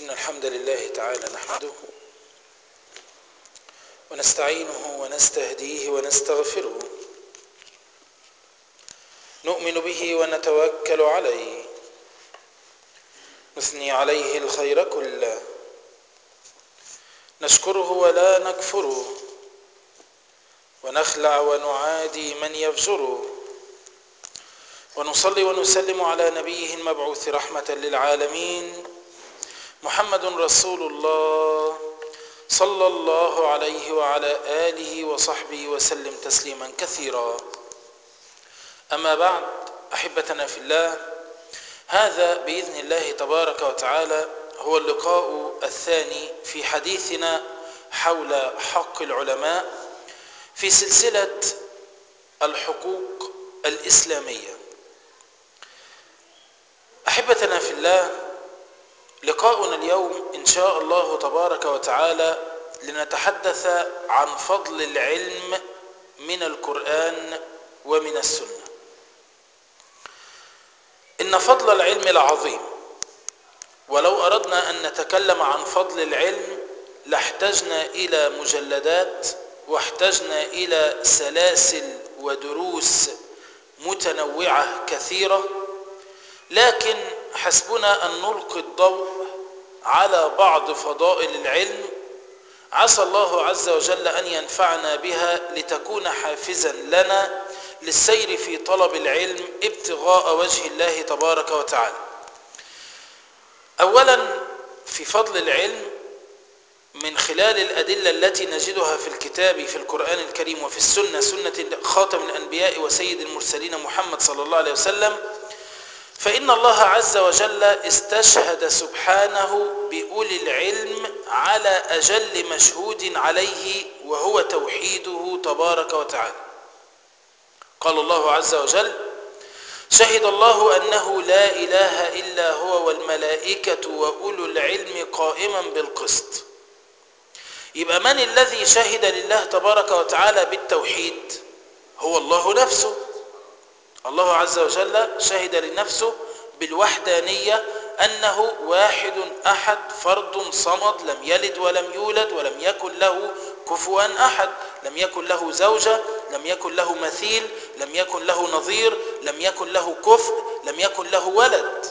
إن الحمد لله تعالى نحمده ونستعينه ونستهديه ونستغفره نؤمن به ونتوكل عليه نثني عليه الخير كله نشكره ولا نكفره ونخلع ونعادي من يفجره ونصلي ونسلم على نبيه المبعوث رحمة للعالمين محمد رسول الله صلى الله عليه وعلى آله وصحبه وسلم تسليما كثيرا أما بعد أحبتنا في الله هذا بإذن الله تبارك وتعالى هو اللقاء الثاني في حديثنا حول حق العلماء في سلسلة الحقوق الإسلامية أحبتنا في الله لقاؤنا اليوم إن شاء الله تبارك وتعالى لنتحدث عن فضل العلم من القرآن ومن السنة إن فضل العلم العظيم ولو أردنا أن نتكلم عن فضل العلم لاحتجنا إلى مجلدات واحتجنا إلى سلاسل ودروس متنوعة كثيرة لكن حسبنا أن نلقي الضوء على بعض فضائل العلم عسى الله عز وجل أن ينفعنا بها لتكون حافزا لنا للسير في طلب العلم ابتغاء وجه الله تبارك وتعالى أولا في فضل العلم من خلال الأدلة التي نجدها في الكتاب في القرآن الكريم وفي السنة سنة خاتم الأنبياء وسيد المرسلين محمد صلى الله عليه وسلم فإن الله عز وجل استشهد سبحانه بأولي العلم على أجل مشهود عليه وهو توحيده تبارك وتعالى قال الله عز وجل شهد الله أنه لا إله إلا هو والملائكة وأولو العلم قائما بالقسط يبقى من الذي شهد لله تبارك وتعالى بالتوحيد هو الله نفسه الله عز وجل شهد لنفسه بالوحدانية أنه واحد أحد فرد صمد لم يلد ولم يولد ولم يكن له كفوا أحد لم يكن له زوجة لم يكن له مثيل لم يكن له نظير لم يكن له كفء لم يكن له ولد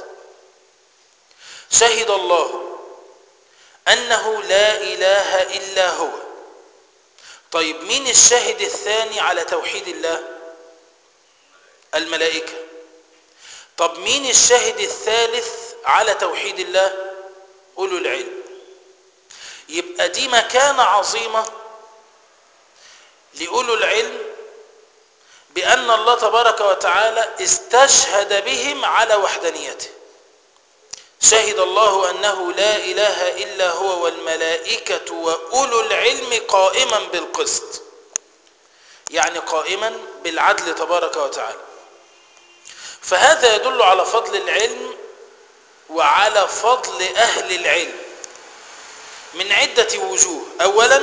شهد الله أنه لا إله إلا هو طيب مين الشاهد الثاني على توحيد الله الملائكة طب مين الشاهد الثالث على توحيد الله أولو العلم يبقى دي مكانة عظيمة لأولو العلم بأن الله تبارك وتعالى استشهد بهم على وحدانيته شهد الله أنه لا إله إلا هو والملائكة وأولو العلم قائما بالقسط يعني قائما بالعدل تبارك وتعالى فهذا يدل على فضل العلم وعلى فضل أهل العلم من عدة وجوه أولا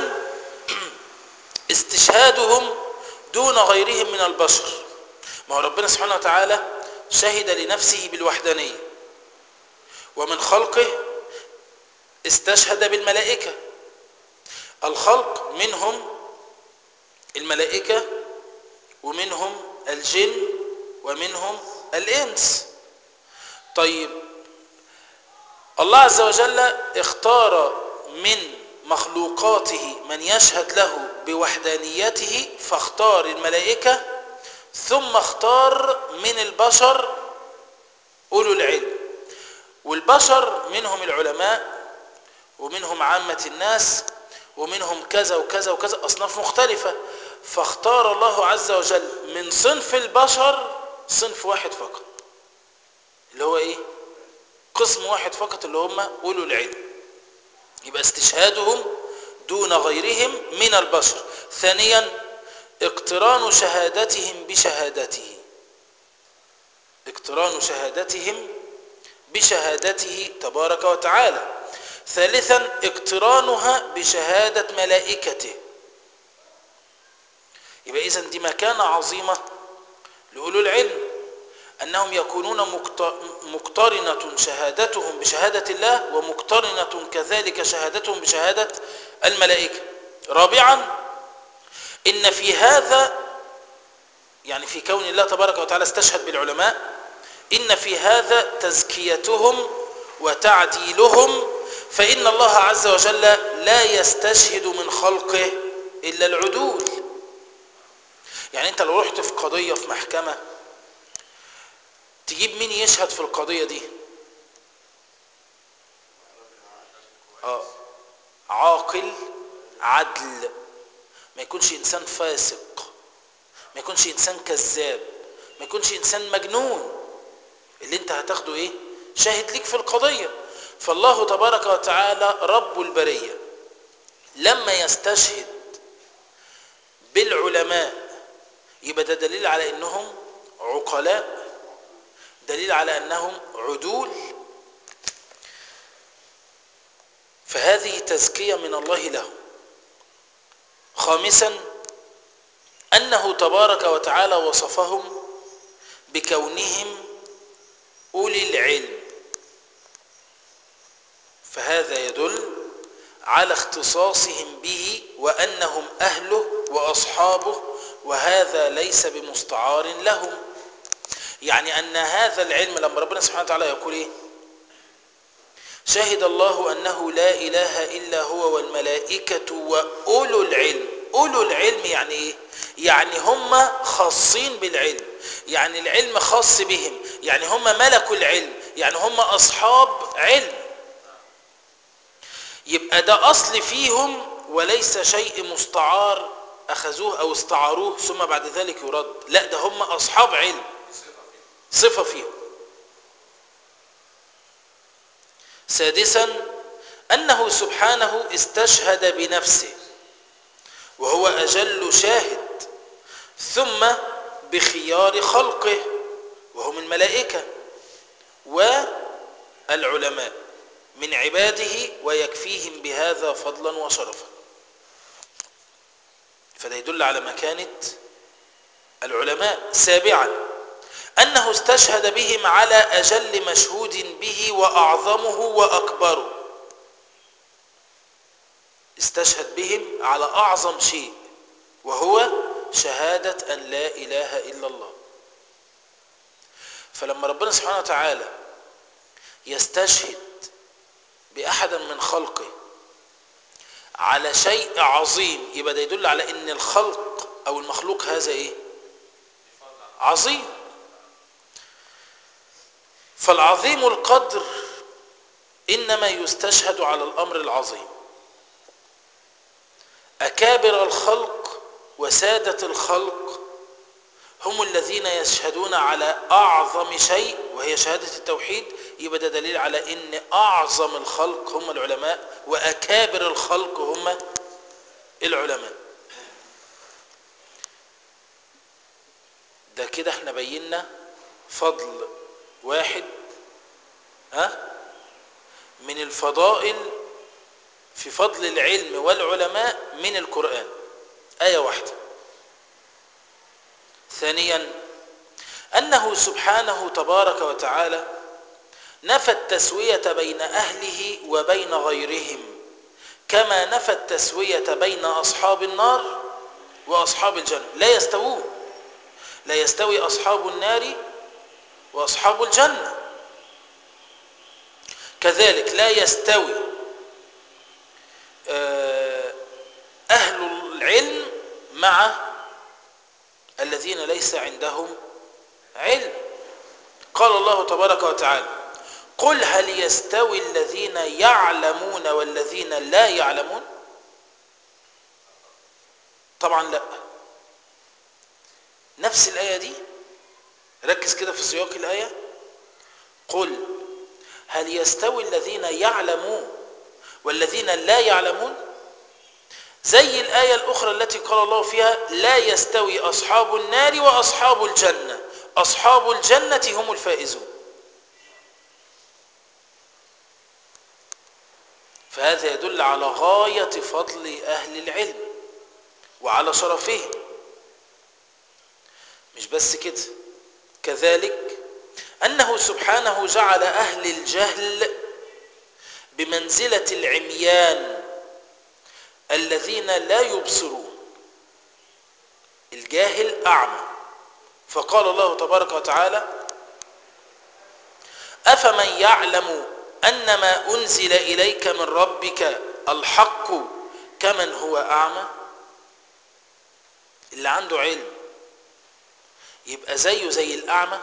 استشهادهم دون غيرهم من البشر ما هو ربنا سبحانه وتعالى شهد لنفسه بالوحدانية ومن خلقه استشهد بالملائكة الخلق منهم الملائكة ومنهم الجن ومنهم الإنس طيب الله عز وجل اختار من مخلوقاته من يشهد له بوحدانيته فاختار الملائكة ثم اختار من البشر أولو العلم والبشر منهم العلماء ومنهم عامة الناس ومنهم كذا وكذا وكذا أصناف مختلفة فاختار الله عز وجل من صنف البشر صنف واحد فقط اللي هو ايه قسم واحد فقط اللي هم أولو العلم يبقى استشهادهم دون غيرهم من البشر ثانيا اقتران شهادتهم بشهادته اقتران شهادتهم بشهادته تبارك وتعالى ثالثا اقترانها بشهادة ملائكته يبقى إذن دي مكانة عظيمة لأولو العلم أنهم يكونون مقت- مقترنة شهادتهم بشهادة الله ومقترنة كذلك شهادتهم بشهادة الملائكة رابعا إن في هذا يعني في كون الله تبارك وتعالى استشهد بالعلماء إن في هذا تزكيتهم وتعديلهم فإن الله عز وجل لا يستشهد من خلقه إلا العدول يعني أنت لو رحت في قضية في محكمة تجيب مين يشهد في القضية دي آه. عاقل عدل ما يكونش إنسان فاسق ما يكونش إنسان كذاب ما يكونش إنسان مجنون اللي انت هتاخده ايه شاهد ليك في القضية فالله تبارك وتعالى رب البرية لما يستشهد بالعلماء يبقى ده دليل على انهم عقلاء دليل على انهم عدول فهذه تزكية من الله لهم خامسا أنه تبارك وتعالى وصفهم بكونهم أولي العلم فهذا يدل على اختصاصهم به وأنهم أهله وأصحابه وهذا ليس بمستعار لهم يعني أن هذا العلم لما ربنا سبحانه وتعالى يقول إيه شهد الله أنه لا إله إلا هو والملائكة وأولو العلم أولو العلم يعني إيه يعني هم خاصين بالعلم يعني العلم خاص بهم يعني هم ملكوا العلم يعني هم أصحاب علم يبقى ده أصل فيهم وليس شيء مستعار أخذوه أو استعاروه ثم بعد ذلك يرد لا ده هم أصحاب علم صفة فيهم سادسا أنه سبحانه استشهد بنفسه وهو أجل شاهد ثم بخيار خلقه وهم الملائكة والعلماء من عباده ويكفيهم بهذا فضلا وشرفا فده يدل على مكانة العلماء سابعا أنه استشهد بهم على أجل مشهود به وأعظمه وأكبره استشهد بهم على أعظم شيء وهو شهادة أن لا إله إلا الله فلما ربنا سبحانه وتعالى يستشهد بأحد من خلقه على شيء عظيم يبقى ده يدل على ان الخلق او المخلوق هذا ايه عظيم فالعظيم القدر انما يستشهد على الامر العظيم اكابر الخلق وساده الخلق هم الذين يشهدون على اعظم شيء وهي شهاده التوحيد يبقى ده دليل على ان اعظم الخلق هم العلماء واكابر الخلق هم العلماء ده كده احنا بينا فضل واحد ها من الفضائل في فضل العلم والعلماء من القرآن آية واحدة ثانيا أنه سبحانه تبارك وتعالى نفى التسوية بين أهله وبين غيرهم كما نفى التسوية بين أصحاب النار وأصحاب الجنة لا يستوون لا يستوي أصحاب النار وأصحاب الجنة كذلك لا يستوي أهل العلم مع الذين ليس عندهم علم قال الله تبارك وتعالى قل هل يستوي الذين يعلمون والذين لا يعلمون طبعا لا نفس الآية دي ركز كده في سياق الآية قل هل يستوي الذين يعلمون والذين لا يعلمون زي الآية الأخرى التي قال الله فيها لا يستوي أصحاب النار وأصحاب الجنة أصحاب الجنة هم الفائزون فهذا يدل على غاية فضل أهل العلم وعلى شرفهم مش بس كده كذلك أنه سبحانه جعل أهل الجهل بمنزلة العميان الذين لا يبصرون الجاهل أعمى فقال الله تبارك وتعالى أفمن يعلم أن ما أنزل إليك من ربك الحق كمن هو أعمى اللي عنده علم يبقى زيه زي الأعمى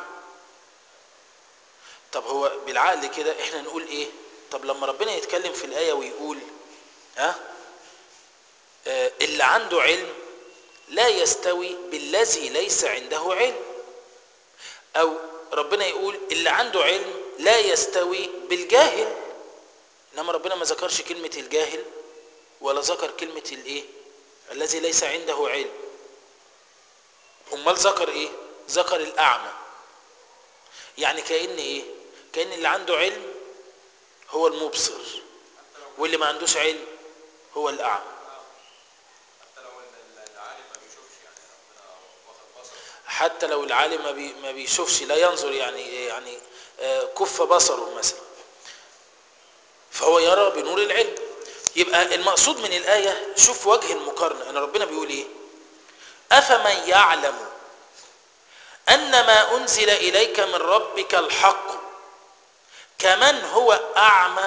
طب هو بالعقل كده احنا نقول ايه طب لما ربنا يتكلم في الآية ويقول ها آه اللي عنده علم لا يستوي بالذي ليس عنده علم او ربنا يقول اللي عنده علم لا يستوي بالجاهل انما ربنا ما ذكرش كلمة الجاهل ولا ذكر كلمة الايه الذي ليس عنده علم امال ذكر ايه ذكر الاعمى يعني كأن ايه كأن اللي عنده علم هو المبصر واللي ما عندوش علم هو الاعمى حتى لو ال- العالم ما بيشوفش يعني ربنا واخد بصره حتى لو العالم ما, بي ما بيشوفش لا ينظر يعني إيه؟ يعني آه، كف بصره مثلا فهو يرى بنور العلم يبقى المقصود من الآية شوف وجه المقارنة ان ربنا بيقول ايه أفمن يعلم أن ما أنزل إليك من ربك الحق كمن هو أعمى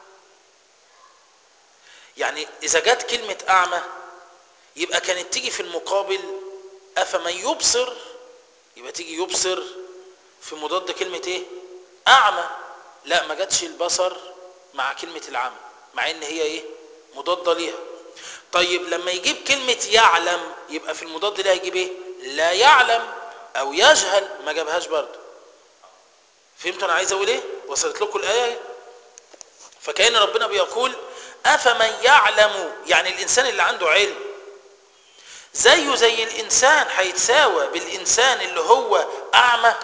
يعني إذا جت كلمة أعمى يبقى كانت تيجي في المقابل أفمن يبصر يبقى تيجي يبصر في مضاد كلمة إيه أعمى لا ما جاتش البصر مع كلمة العمى مع إن هي إيه مضادة ليها طيب لما يجيب كلمة يعلم يبقى في المضاد ليها يجيب إيه لا يعلم أو يجهل ما جابهاش برضه فهمتوا أنا عايز أقول إيه وصلت لكم الآية فكأن ربنا بيقول أفمن يعلم يعني الإنسان اللي عنده علم زيه زي الإنسان هيتساوى بالإنسان اللي هو أعمى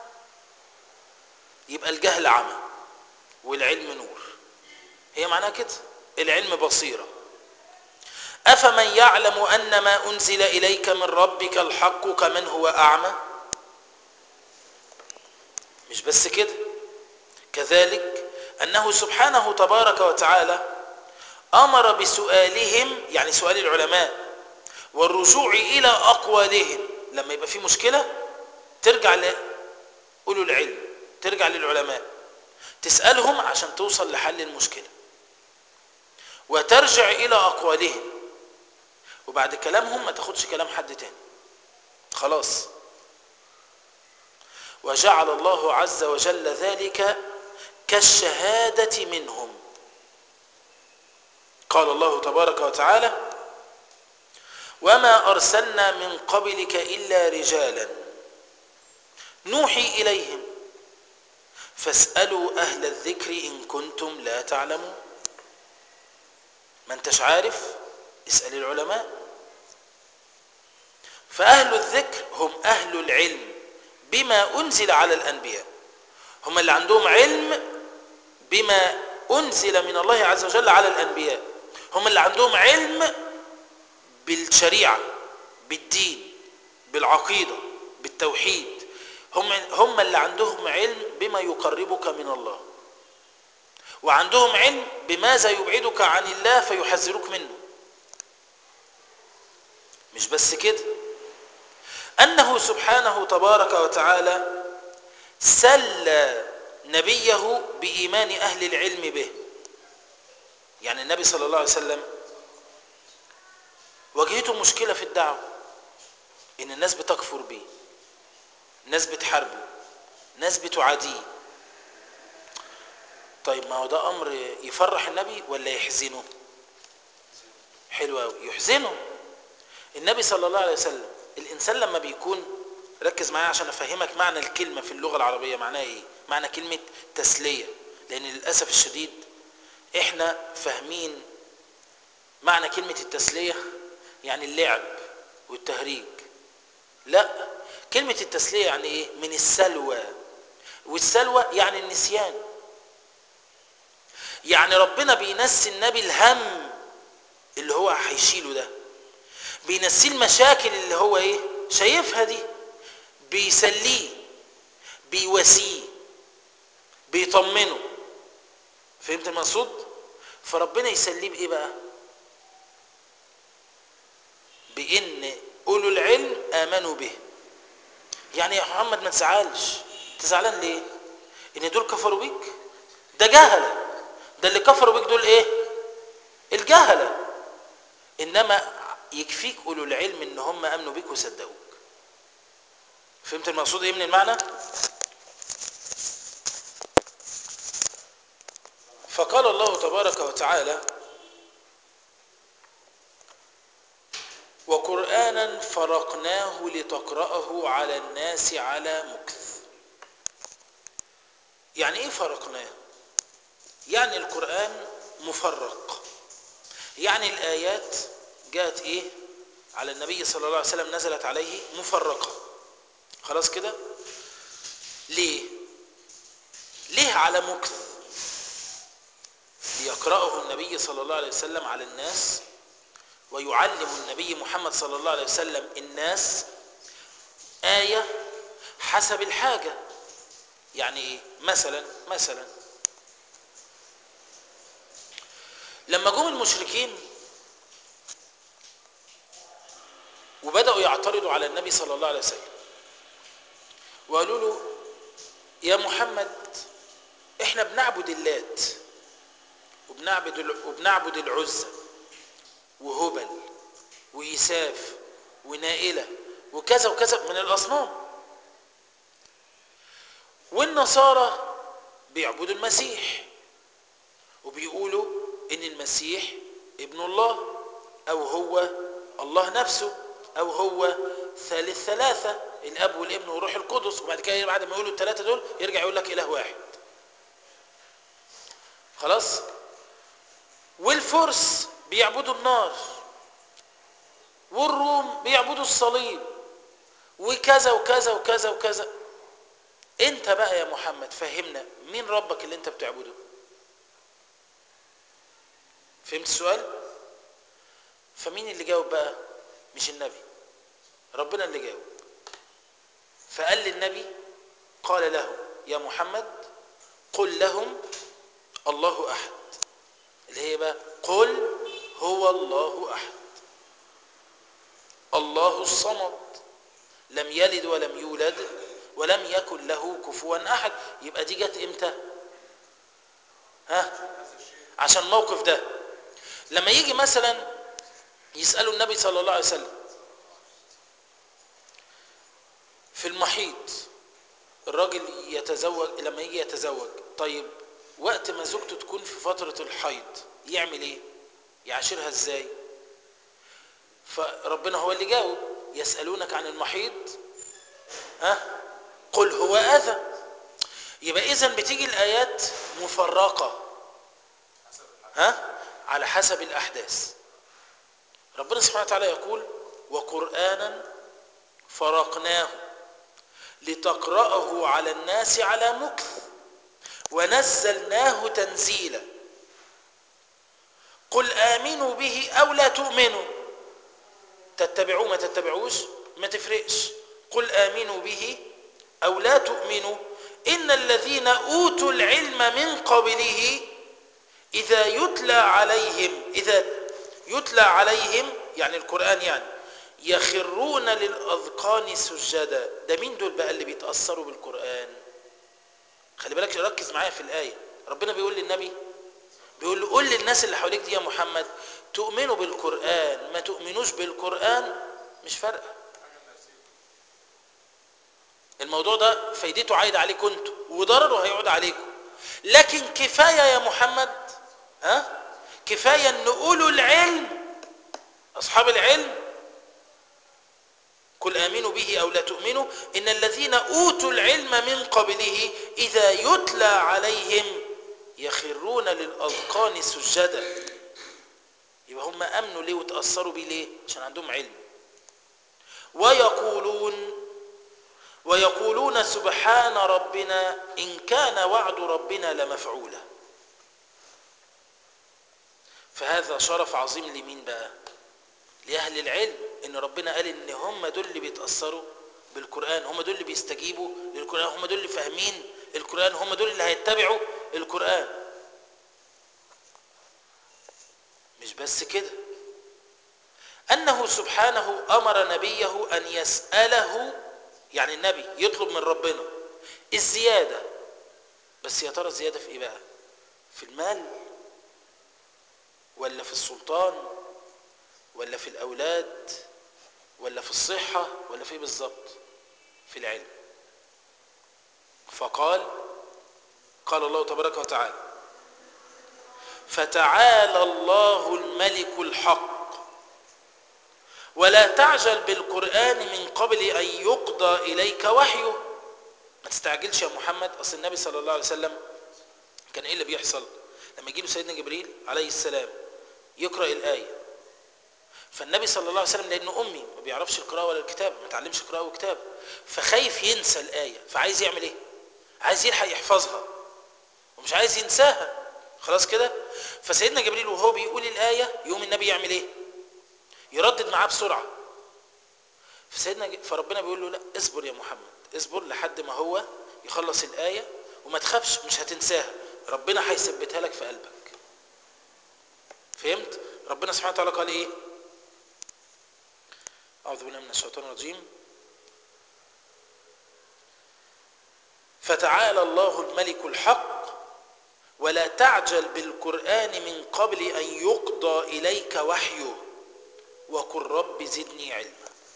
يبقى الجهل عمى والعلم نور هي معناها كده العلم بصيرة أفمن يعلم أن ما أنزل إليك من ربك الحق كمن هو أعمى مش بس كده كذلك أنه سبحانه تبارك وتعالى أمر بسؤالهم يعني سؤال العلماء والرجوع إلى أقوالهم لما يبقى في مشكلة ترجع لأولو العلم ترجع للعلماء تسألهم عشان توصل لحل المشكلة وترجع إلى أقوالهم وبعد كلامهم ما تاخدش كلام حد تاني خلاص وجعل الله عز وجل ذلك كالشهادة منهم قال الله تبارك وتعالى وما أرسلنا من قبلك إلا رجالا نوحي إليهم فاسألوا أهل الذكر إن كنتم لا تعلمون ما انتش عارف اسأل العلماء فأهل الذكر هم أهل العلم بما أنزل على الأنبياء هم اللي عندهم علم بما أنزل من الله عز وجل على الأنبياء هم اللي عندهم علم بالشريعة بالدين بالعقيدة بالتوحيد هم هم اللي عندهم علم بما يقربك من الله وعندهم علم بماذا يبعدك عن الله فيحذرك منه مش بس كده أنه سبحانه تبارك وتعالى سل نبيه بإيمان أهل العلم به يعني النبي صلى الله عليه وسلم واجهته مشكلة في الدعوة إن الناس بتكفر به ناس بتحاربه ناس بتعاديه طيب ما هو ده أمر يفرح النبي ولا يحزنه حلو قوي يحزنه النبي صلى الله عليه وسلم الإنسان لما بيكون ركز معايا عشان أفهمك معنى الكلمة في اللغة العربية معناها إيه معنى كلمة تسلية لأن للأسف الشديد إحنا فاهمين معنى كلمة التسلية يعني اللعب والتهريج لا كلمة التسلية يعني ايه من السلوى والسلوى يعني النسيان يعني ربنا بينسي النبي الهم اللي هو هيشيله ده بينسيه المشاكل اللي هو ايه شايفها دي بيسليه بيواسيه يطمنه فهمت المقصود فربنا يسليه بايه بقى بان اولو العلم امنوا به يعني يا محمد ما تزعلش تزعلان ليه ان دول كفروا بيك ده جهله ده اللي كفروا بيك دول ايه الجهله انما يكفيك اولو العلم ان هم امنوا بيك وصدقوك فهمت المقصود ايه من المعنى فقال الله تبارك وتعالى وقرانا فرقناه لتقراه على الناس على مكث يعني ايه فرقناه يعني القران مفرق يعني الايات جاءت ايه على النبي صلى الله عليه وسلم نزلت عليه مفرقه خلاص كده ليه ليه على مكث ليقرأه النبي صلى الله عليه وسلم على الناس ويعلم النبي محمد صلى الله عليه وسلم الناس آية حسب الحاجة يعني إيه؟ مثلا مثلا لما جم المشركين وبدأوا يعترضوا على النبي صلى الله عليه وسلم وقالوا له يا محمد احنا بنعبد اللات وبنعبد وبنعبد العزى وهبل وإيساف ونائلة وكذا وكذا من الأصنام والنصارى بيعبدوا المسيح وبيقولوا إن المسيح ابن الله أو هو الله نفسه أو هو ثالث ثلاثة الأب والابن والروح القدس وبعد كده بعد ما يقولوا الثلاثة دول يرجع يقول لك إله واحد خلاص والفرس بيعبدوا النار والروم بيعبدوا الصليب وكذا وكذا وكذا وكذا انت بقى يا محمد فهمنا مين ربك اللي انت بتعبده فهمت السؤال فمين اللي جاوب بقى مش النبي ربنا اللي جاوب فقال للنبي قال له يا محمد قل لهم الله احد اللي هي بقى قل هو الله احد الله الصمد لم يلد ولم يولد ولم يكن له كفوا احد يبقى دي جت امتى ها عشان الموقف ده لما يجي مثلا يسالوا النبي صلى الله عليه وسلم في المحيط الراجل يتزوج لما يجي يتزوج طيب وقت ما زوجته تكون في فترة الحيض يعمل ايه يعاشرها ازاي فربنا هو اللي جاوب يسألونك عن المحيض ها قل هو أذى يبقى إذا بتيجي الآيات مفرقة ها على حسب الأحداث ربنا سبحانه وتعالى يقول وقرآنا فرقناه لتقرأه على الناس على مكث ونزلناه تنزيلا قل آمنوا به أو لا تؤمنوا تتبعوه ما تتبعوش ما تفرقش قل آمنوا به أو لا تؤمنوا إن الذين أوتوا العلم من قبله إذا يتلى عليهم إذا يتلى عليهم يعني القرآن يعني يخرون للأذقان سجدا ده مين دول بقى اللي بيتأثروا بالقرآن خلي بالك ركز معايا في الآية ربنا بيقول للنبي بيقول له قول للناس اللي حواليك دي يا محمد تؤمنوا بالقرآن ما تؤمنوش بالقرآن مش فارقة الموضوع ده فايدته عايد عليكم انتوا وضرره هيعود عليكم لكن كفاية يا محمد ها كفاية ان اولو العلم اصحاب العلم قل امنوا به او لا تؤمنوا ان الذين اوتوا العلم من قبله اذا يتلى عليهم يخرون للاذقان سجدا يبقى هم امنوا ليه وتاثروا بيه ليه عشان عندهم علم ويقولون ويقولون سبحان ربنا ان كان وعد ربنا لمفعولا فهذا شرف عظيم لمين بقى لاهل العلم ان ربنا قال ان هم دول اللي بيتاثروا بالقران هم دول اللي بيستجيبوا للقران هم دول اللي فاهمين القرآن هم دول اللي هيتبعوا القرآن مش بس كده أنه سبحانه أمر نبيه أن يسأله يعني النبي يطلب من ربنا الزيادة بس يا ترى الزيادة في إيه بقى في المال ولا في السلطان ولا في الأولاد ولا في الصحة ولا في إيه بالظبط في العلم فقال قال الله تبارك وتعالى فتعالى الله الملك الحق ولا تعجل بالقرآن من قبل أن يقضى إليك وحيه ما تستعجلش يا محمد أصل النبي صلى الله عليه وسلم كان إيه اللي بيحصل لما يجي له سيدنا جبريل عليه السلام يقرأ الآية فالنبي صلى الله عليه وسلم لأنه أمي ما بيعرفش القراءة ولا الكتابة ما تعلمش قراءة وكتابة فخايف ينسى الآية فعايز يعمل إيه عايز يلحق يحفظها ومش عايز ينساها خلاص كده فسيدنا جبريل وهو بيقول الآية يقوم النبي يعمل إيه يردد معاه بسرعة فسيدنا ج- فربنا بيقول له لا اصبر يا محمد اصبر لحد ما هو يخلص الآية وما تخافش مش هتنساها ربنا هيثبتها لك في قلبك فهمت ربنا سبحانه وتعالى قال ايه أعوذ بالله من الشيطان الرجيم فتعالى الله الملك الحق ولا تعجل بالقرآن من قبل أن يقضى إليك وحيه وقل رب زدني علما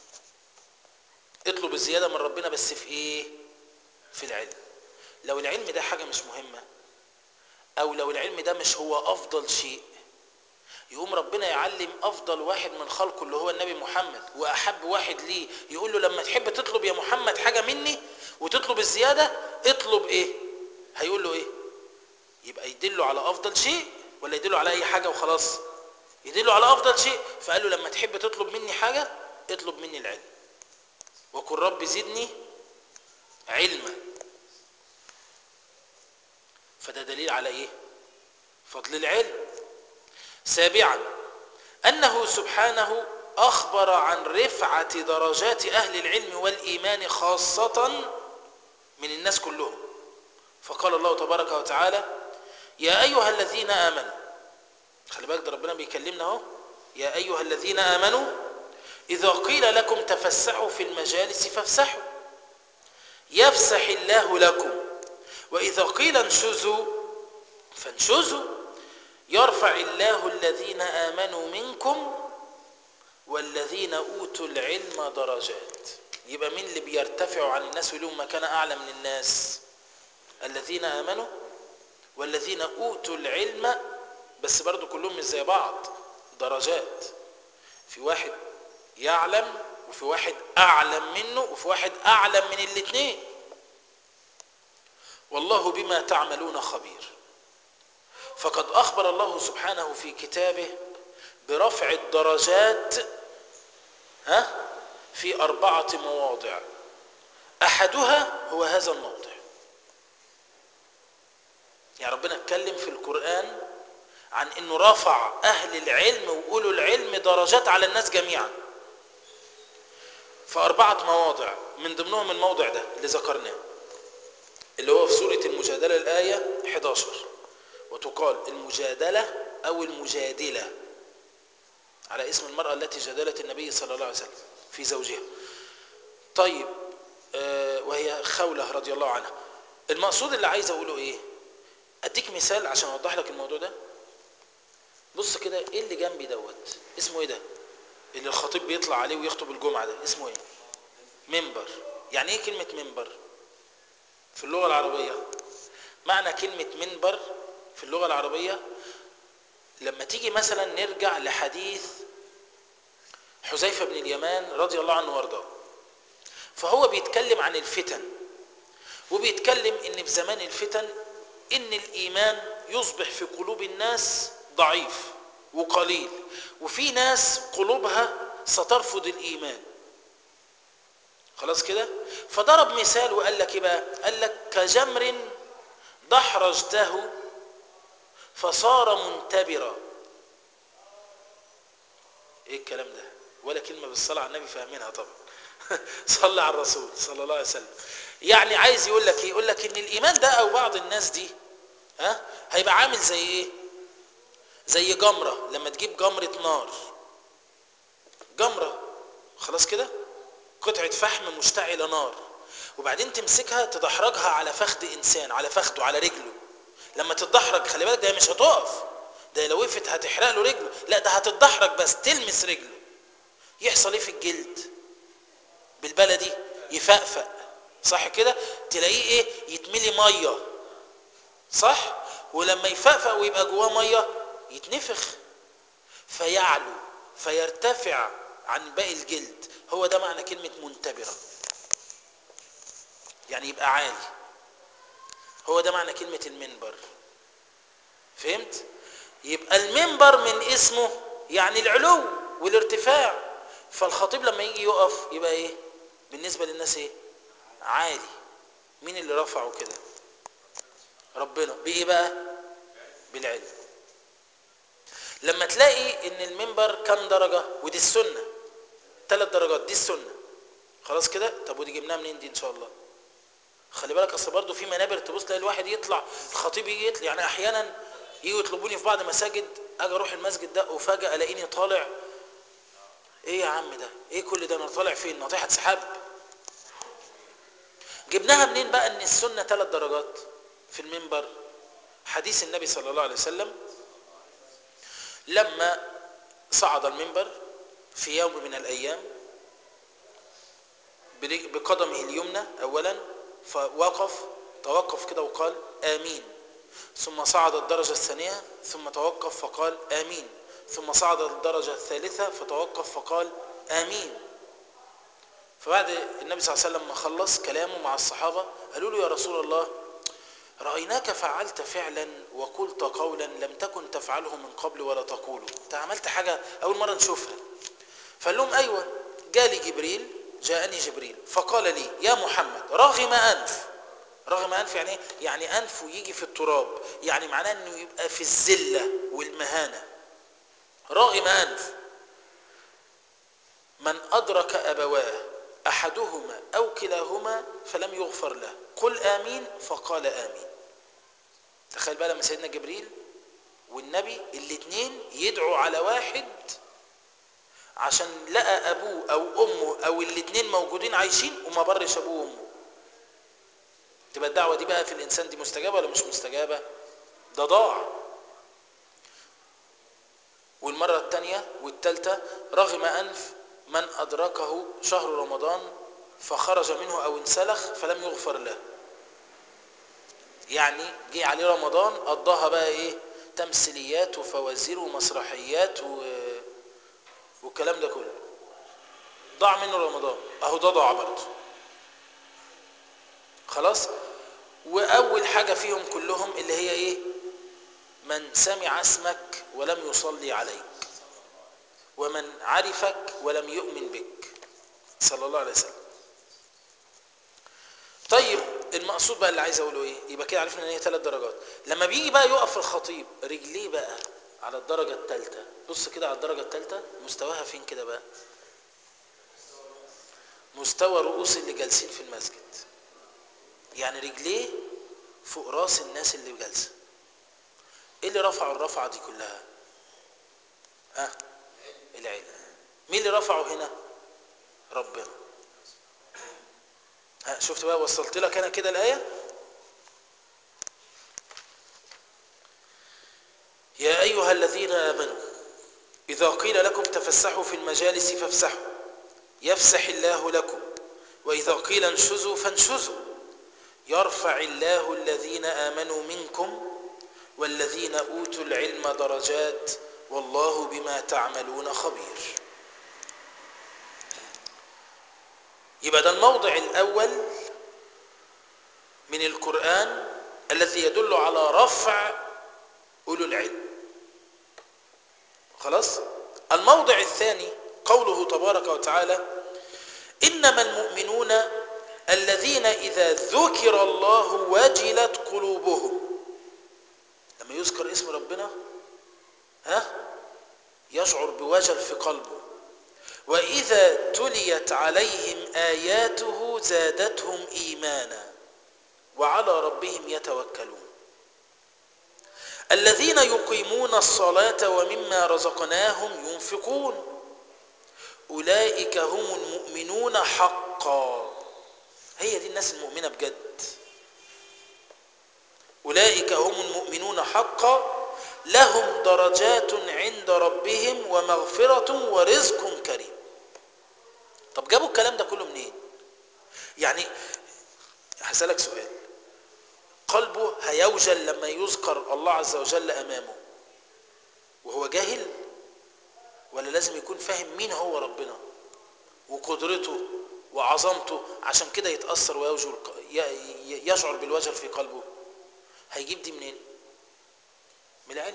اطلب الزيادة من ربنا بس في ايه في العلم لو العلم ده حاجة مش مهمة او لو العلم ده مش هو افضل شيء يقوم ربنا يعلم افضل واحد من خلقه اللي هو النبي محمد واحب واحد ليه يقول له لما تحب تطلب يا محمد حاجة مني وتطلب الزيادة اطلب ايه هيقول له ايه يبقى يدله على افضل شيء ولا يدله على اي حاجة وخلاص يدله على افضل شيء فقال له لما تحب تطلب مني حاجة اطلب مني العلم وقل رب زدني علما فده دليل على ايه فضل العلم سابعا انه سبحانه اخبر عن رفعه درجات اهل العلم والايمان خاصه من الناس كلهم فقال الله تبارك وتعالى يا ايها الذين امنوا خلي بالك ده ربنا بيكلمنا اهو يا ايها الذين امنوا اذا قيل لكم تفسحوا في المجالس فافسحوا يفسح الله لكم واذا قيل انشزوا فانشزوا يرفع الله الذين امنوا منكم والذين اوتوا العلم درجات يبقى مين اللي بيرتفعوا عن الناس ولهم مكانه اعلى من الناس الذين امنوا والذين اوتوا العلم بس برضو كلهم مش زي بعض درجات في واحد يعلم وفي واحد اعلم منه وفي واحد اعلم من الاثنين والله بما تعملون خبير فقد اخبر الله سبحانه في كتابه برفع الدرجات ها في اربعه مواضع احدها هو هذا الموضع يعني ربنا اتكلم في القران عن انه رفع اهل العلم واولو العلم درجات على الناس جميعا في اربعه مواضع من ضمنهم الموضع ده اللي ذكرناه اللي هو في سوره المجادله الايه 11 وتقال المجادله او المجادله على اسم المراه التي جادلت النبي صلى الله عليه وسلم في زوجها طيب آه وهي خوله رضي الله عنها المقصود اللي عايز اقوله ايه اديك مثال عشان اوضح لك الموضوع ده بص كده ايه اللي جنبي دوت اسمه ايه ده اللي الخطيب بيطلع عليه ويخطب الجمعه ده اسمه ايه منبر يعني ايه كلمه منبر في اللغه العربيه معنى كلمه منبر في اللغه العربيه لما تيجي مثلا نرجع لحديث حذيفه بن اليمان رضي الله عنه وارضاه فهو بيتكلم عن الفتن وبيتكلم ان في زمان الفتن ان الايمان يصبح في قلوب الناس ضعيف وقليل وفي ناس قلوبها سترفض الايمان خلاص كده فضرب مثال وقال لك ايه بقى قال لك كجمر دحرجته فصار منتبرا ايه الكلام ده ولا كلمه بالصلاه على النبي فاهمينها طبعا صلى على الرسول صلى الله عليه وسلم يعني عايز يقول لك ايه يقول لك ان الايمان ده او بعض الناس دي ها هيبقى عامل زي ايه زي جمرة لما تجيب جمرة نار جمرة خلاص كده قطعة فحم مشتعلة نار وبعدين تمسكها تدحرجها على فخذ انسان على فخده على رجله لما تتدحرج خلي بالك ده مش هتقف ده لو وقفت هتحرق له رجله لا ده هتتدحرج بس تلمس رجله يحصل ايه في الجلد بالبلدي يفقفق صح كده تلاقيه ايه يتملي ميه صح ولما يفقفق ويبقى جواه ميه يتنفخ فيعلو فيرتفع عن باقي الجلد هو ده معنى كلمة منتبرة يعني يبقى عالي هو ده معنى كلمة المنبر فهمت يبقى المنبر من اسمه يعني العلو والارتفاع فالخطيب لما يجي يقف يبقى ايه بالنسبة للناس ايه عالي مين اللي رفعه كده ربنا بايه بقى بالعلم لما تلاقي ان المنبر كم درجة ودي السنة ثلاث درجات دي السنة خلاص كده طب ودي جبناها منين دي ان شاء الله خلي بالك اصل برضه في منابر تبص تلاقي الواحد يطلع الخطيب يجي يطلع يعني احيانا يجوا يطلبوني في بعض مساجد اجي اروح المسجد ده وفجاه الاقيني طالع ايه يا عم ده ايه كل ده انا طالع فين ناطحه سحاب جبناها منين بقى ان السنه ثلاث درجات في المنبر حديث النبي صلى الله عليه وسلم لما صعد المنبر في يوم من الايام بقدمه اليمنى اولا فوقف توقف كده وقال امين ثم صعد الدرجه الثانيه ثم توقف فقال امين ثم صعد الدرجه الثالثه فتوقف فقال امين فبعد النبي صلى الله عليه وسلم ما خلص كلامه مع الصحابه قالوا له يا رسول الله رايناك فعلت فعلا وقلت قولا لم تكن تفعله من قبل ولا تقوله انت عملت حاجه اول مره نشوفها فقال لهم ايوه جالي جبريل جاءني جبريل فقال لي يا محمد رغم أنف رغم أنف يعني يعني أنفه يجي في التراب يعني معناه أنه يبقى في الزلة والمهانة رغم أنف من أدرك أبواه أحدهما أو كلاهما فلم يغفر له قل آمين فقال آمين تخيل بقى لما سيدنا جبريل والنبي الاثنين يدعوا على واحد عشان لقى ابوه او امه او الاثنين موجودين عايشين وما برش ابوه وامه تبقى الدعوه دي بقى في الانسان دي مستجابه ولا مش مستجابه ده ضاع والمره الثانيه والثالثه رغم انف من ادركه شهر رمضان فخرج منه او انسلخ فلم يغفر له يعني جه عليه رمضان قضاها بقى ايه تمثيليات وفوازير ومسرحيات و... والكلام ده كله ضاع منه رمضان اهو ده ضاع برضه خلاص واول حاجه فيهم كلهم اللي هي ايه من سمع اسمك ولم يصلي عليك ومن عرفك ولم يؤمن بك صلى الله عليه وسلم طيب المقصود بقى اللي عايز اقوله ايه يبقى كده عرفنا ان هي ثلاث درجات لما بيجي بقى يقف الخطيب رجليه بقى على الدرجه الثالثه بص كده على الدرجه الثالثه مستواها فين كده بقى مستوى رؤوس اللي جالسين في المسجد يعني رجليه فوق راس الناس اللي جالسه ايه اللي رفعوا الرفعه دي كلها ها أه؟ العلم مين اللي رفعه هنا ربنا ها شفت بقى وصلت لك انا كده الايه يا ايها الذين امنوا اذا قيل لكم تفسحوا في المجالس فافسحوا يفسح الله لكم واذا قيل انشزوا فانشزوا يرفع الله الذين امنوا منكم والذين اوتوا العلم درجات والله بما تعملون خبير يبقى ده الموضع الاول من القران الذي يدل على رفع اولو العلم خلاص الموضع الثاني قوله تبارك وتعالى انما المؤمنون الذين اذا ذكر الله وجلت قلوبهم لما يذكر اسم ربنا ها يشعر بوجل في قلبه وإذا تليت عليهم آياته زادتهم إيمانا وعلى ربهم يتوكلون الذين يقيمون الصلاة ومما رزقناهم ينفقون أولئك هم المؤمنون حقا هي دي الناس المؤمنة بجد أولئك هم المؤمنون حقا لهم درجات عند ربهم ومغفرة ورزق كريم طب جابوا الكلام ده كله منين يعني هسألك سؤال قلبه هيوجل لما يذكر الله عز وجل أمامه وهو جاهل ولا لازم يكون فاهم مين هو ربنا وقدرته وعظمته عشان كده يتأثر ويوجل يشعر بالوجل في قلبه هيجيب دي منين من العلم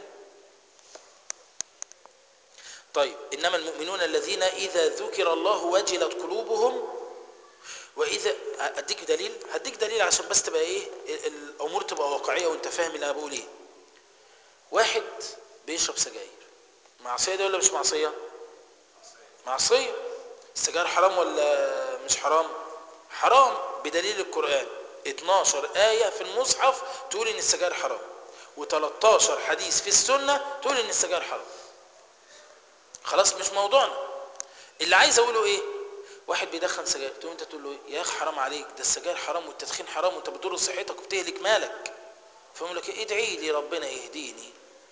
طيب إنما المؤمنون الذين إذا ذكر الله وجلت قلوبهم وإذا أديك دليل هديك دليل عشان بس تبقى إيه الأمور تبقى واقعية وأنت فاهم اللي أنا بقول إيه واحد بيشرب سجاير معصية دي ولا مش معصية معصية السجاير حرام ولا مش حرام حرام بدليل القرآن 12 آية في المصحف تقول إن السجاير حرام و13 حديث في السنة تقول إن السجاير حرام خلاص مش موضوعنا اللي عايز أقوله إيه واحد بيدخن سجاير تقوم انت تقول له إيه؟ يا اخي حرام عليك ده السجاير حرام والتدخين حرام وانت بتضر صحتك وبتهلك مالك فيقول لك ادعي لي ربنا يهديني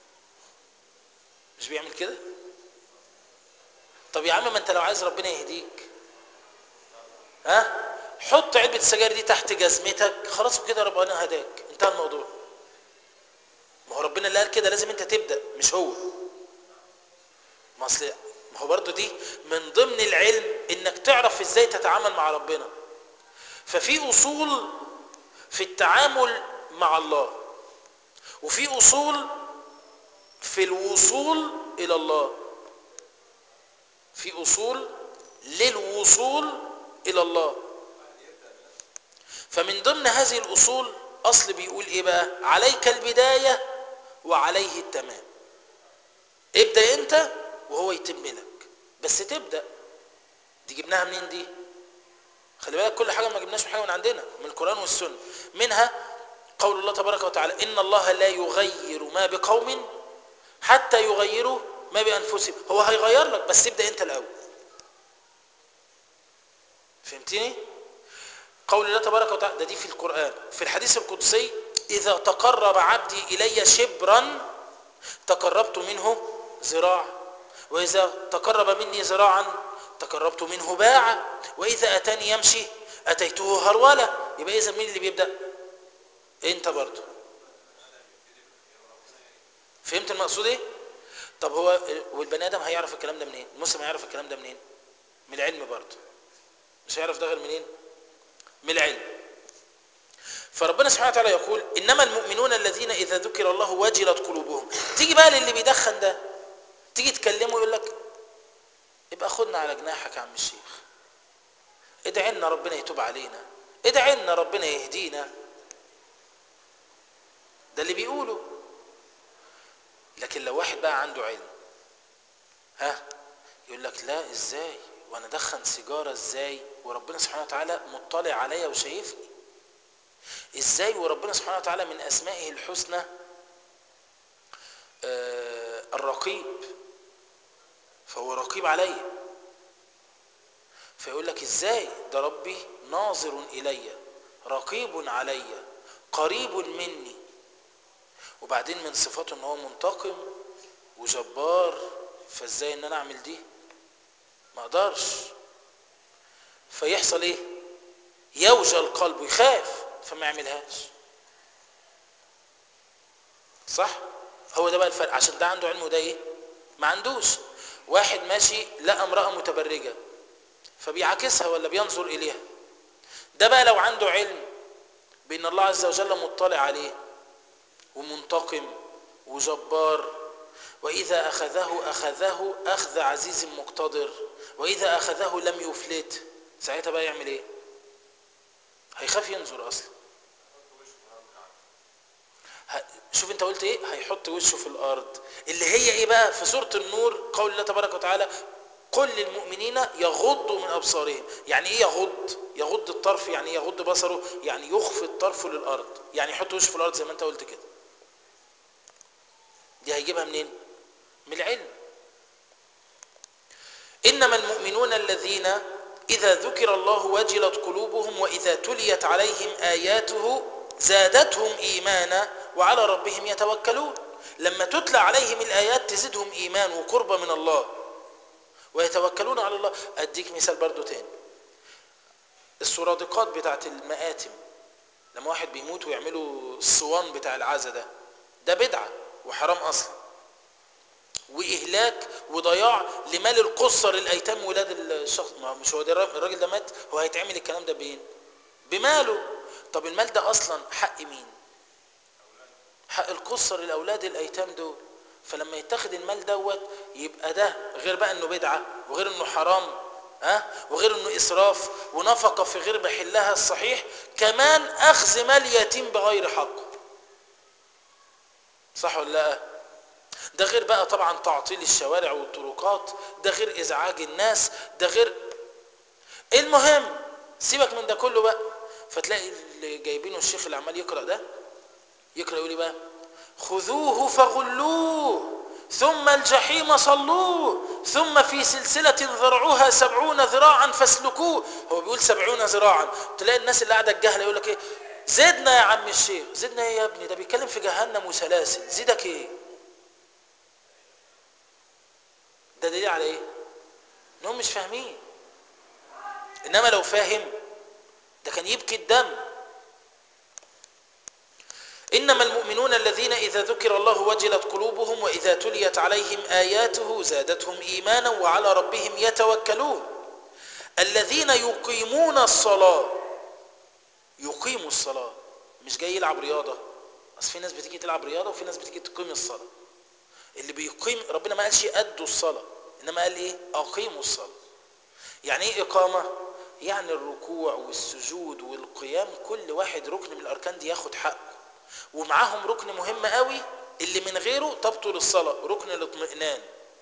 مش بيعمل كده طب يا عم ما انت لو عايز ربنا يهديك ها حط علبة السجاير دي تحت جزمتك خلاص وكده ربنا هداك انتهى الموضوع ما هو ربنا اللي قال كده لازم انت تبدأ مش هو ما اصل ما هو برضه دي من ضمن العلم انك تعرف ازاي تتعامل مع ربنا ففي اصول في التعامل مع الله وفي اصول في الوصول الى الله في اصول للوصول الى الله فمن ضمن هذه الاصول اصل بيقول ايه بقى عليك البدايه وعليه التمام ابدا انت وهو يتم لك بس تبدا دي جبناها منين دي خلي بالك كل حاجه ما جبناش حاجه من عندنا من القران والسنه منها قول الله تبارك وتعالى ان الله لا يغير ما بقوم حتى يغيروا ما بانفسهم هو هيغير لك بس ابدا انت الاول فهمتني قول الله تبارك وتعالى ده دي في القران في الحديث القدسي اذا تقرب عبدي الي شبرا تقربت منه ذراع وإذا تقرب مني ذراعا تقربت منه باعا وإذا أتاني يمشي أتيته هرولة يبقى إذا مين اللي بيبدأ أنت برضو فهمت المقصود إيه طب هو والبني آدم هيعرف الكلام ده منين المسلم هيعرف الكلام ده منين من العلم برضو مش هيعرف ده غير منين من العلم فربنا سبحانه وتعالى يقول إنما المؤمنون الذين إذا ذكر الله وجلت قلوبهم تيجي بقى للي بيدخن ده تيجي تكلمه يقول لك يبقى خدنا على جناحك يا عم الشيخ ادعي لنا ربنا يتوب علينا ادعي لنا ربنا يهدينا ده اللي بيقوله لكن لو واحد بقى عنده علم ها يقول لك لا ازاي وانا ادخن سيجاره ازاي وربنا سبحانه وتعالى مطلع عليا وشايفني ازاي وربنا سبحانه وتعالى من اسمائه الحسنى آه الرقيب فهو رقيب علي فيقول لك ازاي ده ربي ناظر الي رقيب علي قريب مني وبعدين من صفاته ان هو منتقم وجبار فازاي ان انا اعمل دي ما اقدرش فيحصل ايه يوجل قلبه يخاف فما يعملهاش صح هو ده بقى الفرق عشان ده عنده علم وده ايه ما عندوش واحد ماشي لقى امرأة متبرجة فبيعاكسها ولا بينظر إليها ده بقى لو عنده علم بأن الله عز وجل مطلع عليه ومنتقم وجبار وإذا أخذه أخذه أخذ عزيز مقتدر وإذا أخذه لم يفلت ساعتها بقى يعمل إيه هيخاف ينظر أصلا شوف انت قلت ايه هيحط وشه في الارض اللي هي ايه بقى في سورة النور قول الله تبارك وتعالى قل للمؤمنين يغضوا من ابصارهم يعني ايه يغض يغض الطرف يعني ايه يغض بصره يعني يخفض طرفه للارض يعني يحط وشه في الارض زي ما انت قلت كده دي هيجيبها منين من العلم انما المؤمنون الذين اذا ذكر الله وجلت قلوبهم واذا تليت عليهم اياته زادتهم ايمانا وعلى ربهم يتوكلون لما تتلى عليهم الايات تزيدهم ايمان وقربة من الله ويتوكلون على الله اديك مثال برضو تاني السرادقات بتاعت المآتم لما واحد بيموت ويعملوا الصوان بتاع العزا ده ده بدعة وحرام اصلا واهلاك وضياع لمال القصر الايتام ولاد الشخص ما مش هو ده الراجل ده مات هو هيتعمل الكلام ده بايه بماله طب المال ده اصلا حق مين حق القصر الاولاد الايتام دول فلما يتاخد المال دوت يبقى ده غير بقى انه بدعه وغير انه حرام ها وغير انه اسراف ونفقه في غير محلها الصحيح كمان اخذ مال يتيم بغير حقه صح ولا لا ده غير بقى طبعا تعطيل الشوارع والطرقات ده غير ازعاج الناس ده غير المهم سيبك من ده كله بقى فتلاقي اللي جايبينه الشيخ اللي عمال يقرا ده يقرا يقول ايه بقى خذوه فغلوه ثم الجحيم صلوه ثم في سلسلة ذرعها سبعون ذراعا فاسلكوه هو بيقول سبعون ذراعا تلاقي الناس اللي قاعدة الجهلة يقول لك ايه زدنا يا عم الشيخ زدنا ايه يا ابني ده بيتكلم في جهنم وسلاسل زيدك ايه ده دليل على ايه انهم مش فاهمين انما لو فاهم ده كان يبكي الدم انما المؤمنون الذين اذا ذكر الله وجلت قلوبهم واذا تليت عليهم اياته زادتهم ايمانا وعلى ربهم يتوكلون الذين يقيمون الصلاه يقيموا الصلاه مش جاي يلعب رياضه اصل في ناس بتيجي تلعب رياضه وفي ناس بتيجي تقيم الصلاه اللي بيقيم ربنا ما قالش ادوا الصلاه انما قال ايه اقيموا الصلاه يعني ايه اقامه يعني الركوع والسجود والقيام كل واحد ركن من الاركان دي ياخد حقه ومعاهم ركن مهم قوي اللي من غيره تبطل الصلاه ركن الاطمئنان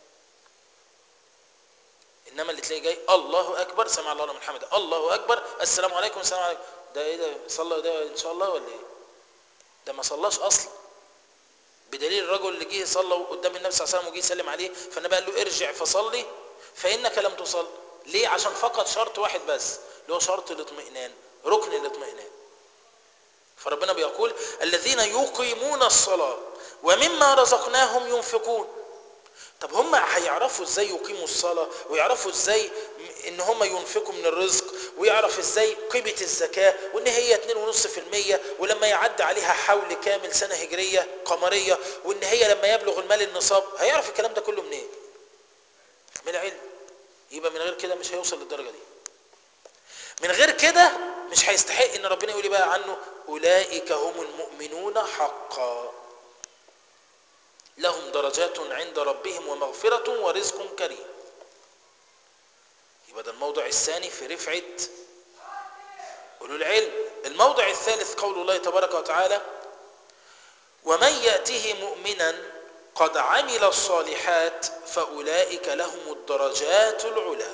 انما اللي تلاقيه جاي الله اكبر سمع الله لمن حمده الله اكبر السلام عليكم السلام عليكم ده ايه ده صلى ده ان شاء الله ولا ايه ده ما صلاش اصلا بدليل الرجل اللي جه صلى قدام النبي صلى الله عليه وسلم وجه يسلم عليه فالنبي قال له ارجع فصلي فانك لم تصل ليه عشان فقط شرط واحد بس اللي هو شرط الاطمئنان ركن الاطمئنان فربنا بيقول الذين يقيمون الصلاة ومما رزقناهم ينفقون طب هم هيعرفوا ازاي يقيموا الصلاة ويعرفوا ازاي ان هم ينفقوا من الرزق ويعرف ازاي قيمة الزكاة وان هي 2.5% ولما يعدي عليها حول كامل سنة هجرية قمرية وان هي لما يبلغ المال النصاب هيعرف الكلام ده كله منين من العلم يبقى من غير كده مش هيوصل للدرجة دي من غير كده مش هيستحق ان ربنا يقول بقى عنه اولئك هم المؤمنون حقا لهم درجات عند ربهم ومغفرة ورزق كريم يبقى ده الموضع الثاني في رفعة أولو العلم الموضع الثالث قول الله تبارك وتعالى ومن يأته مؤمنا قد عمل الصالحات فأولئك لهم الدرجات العلى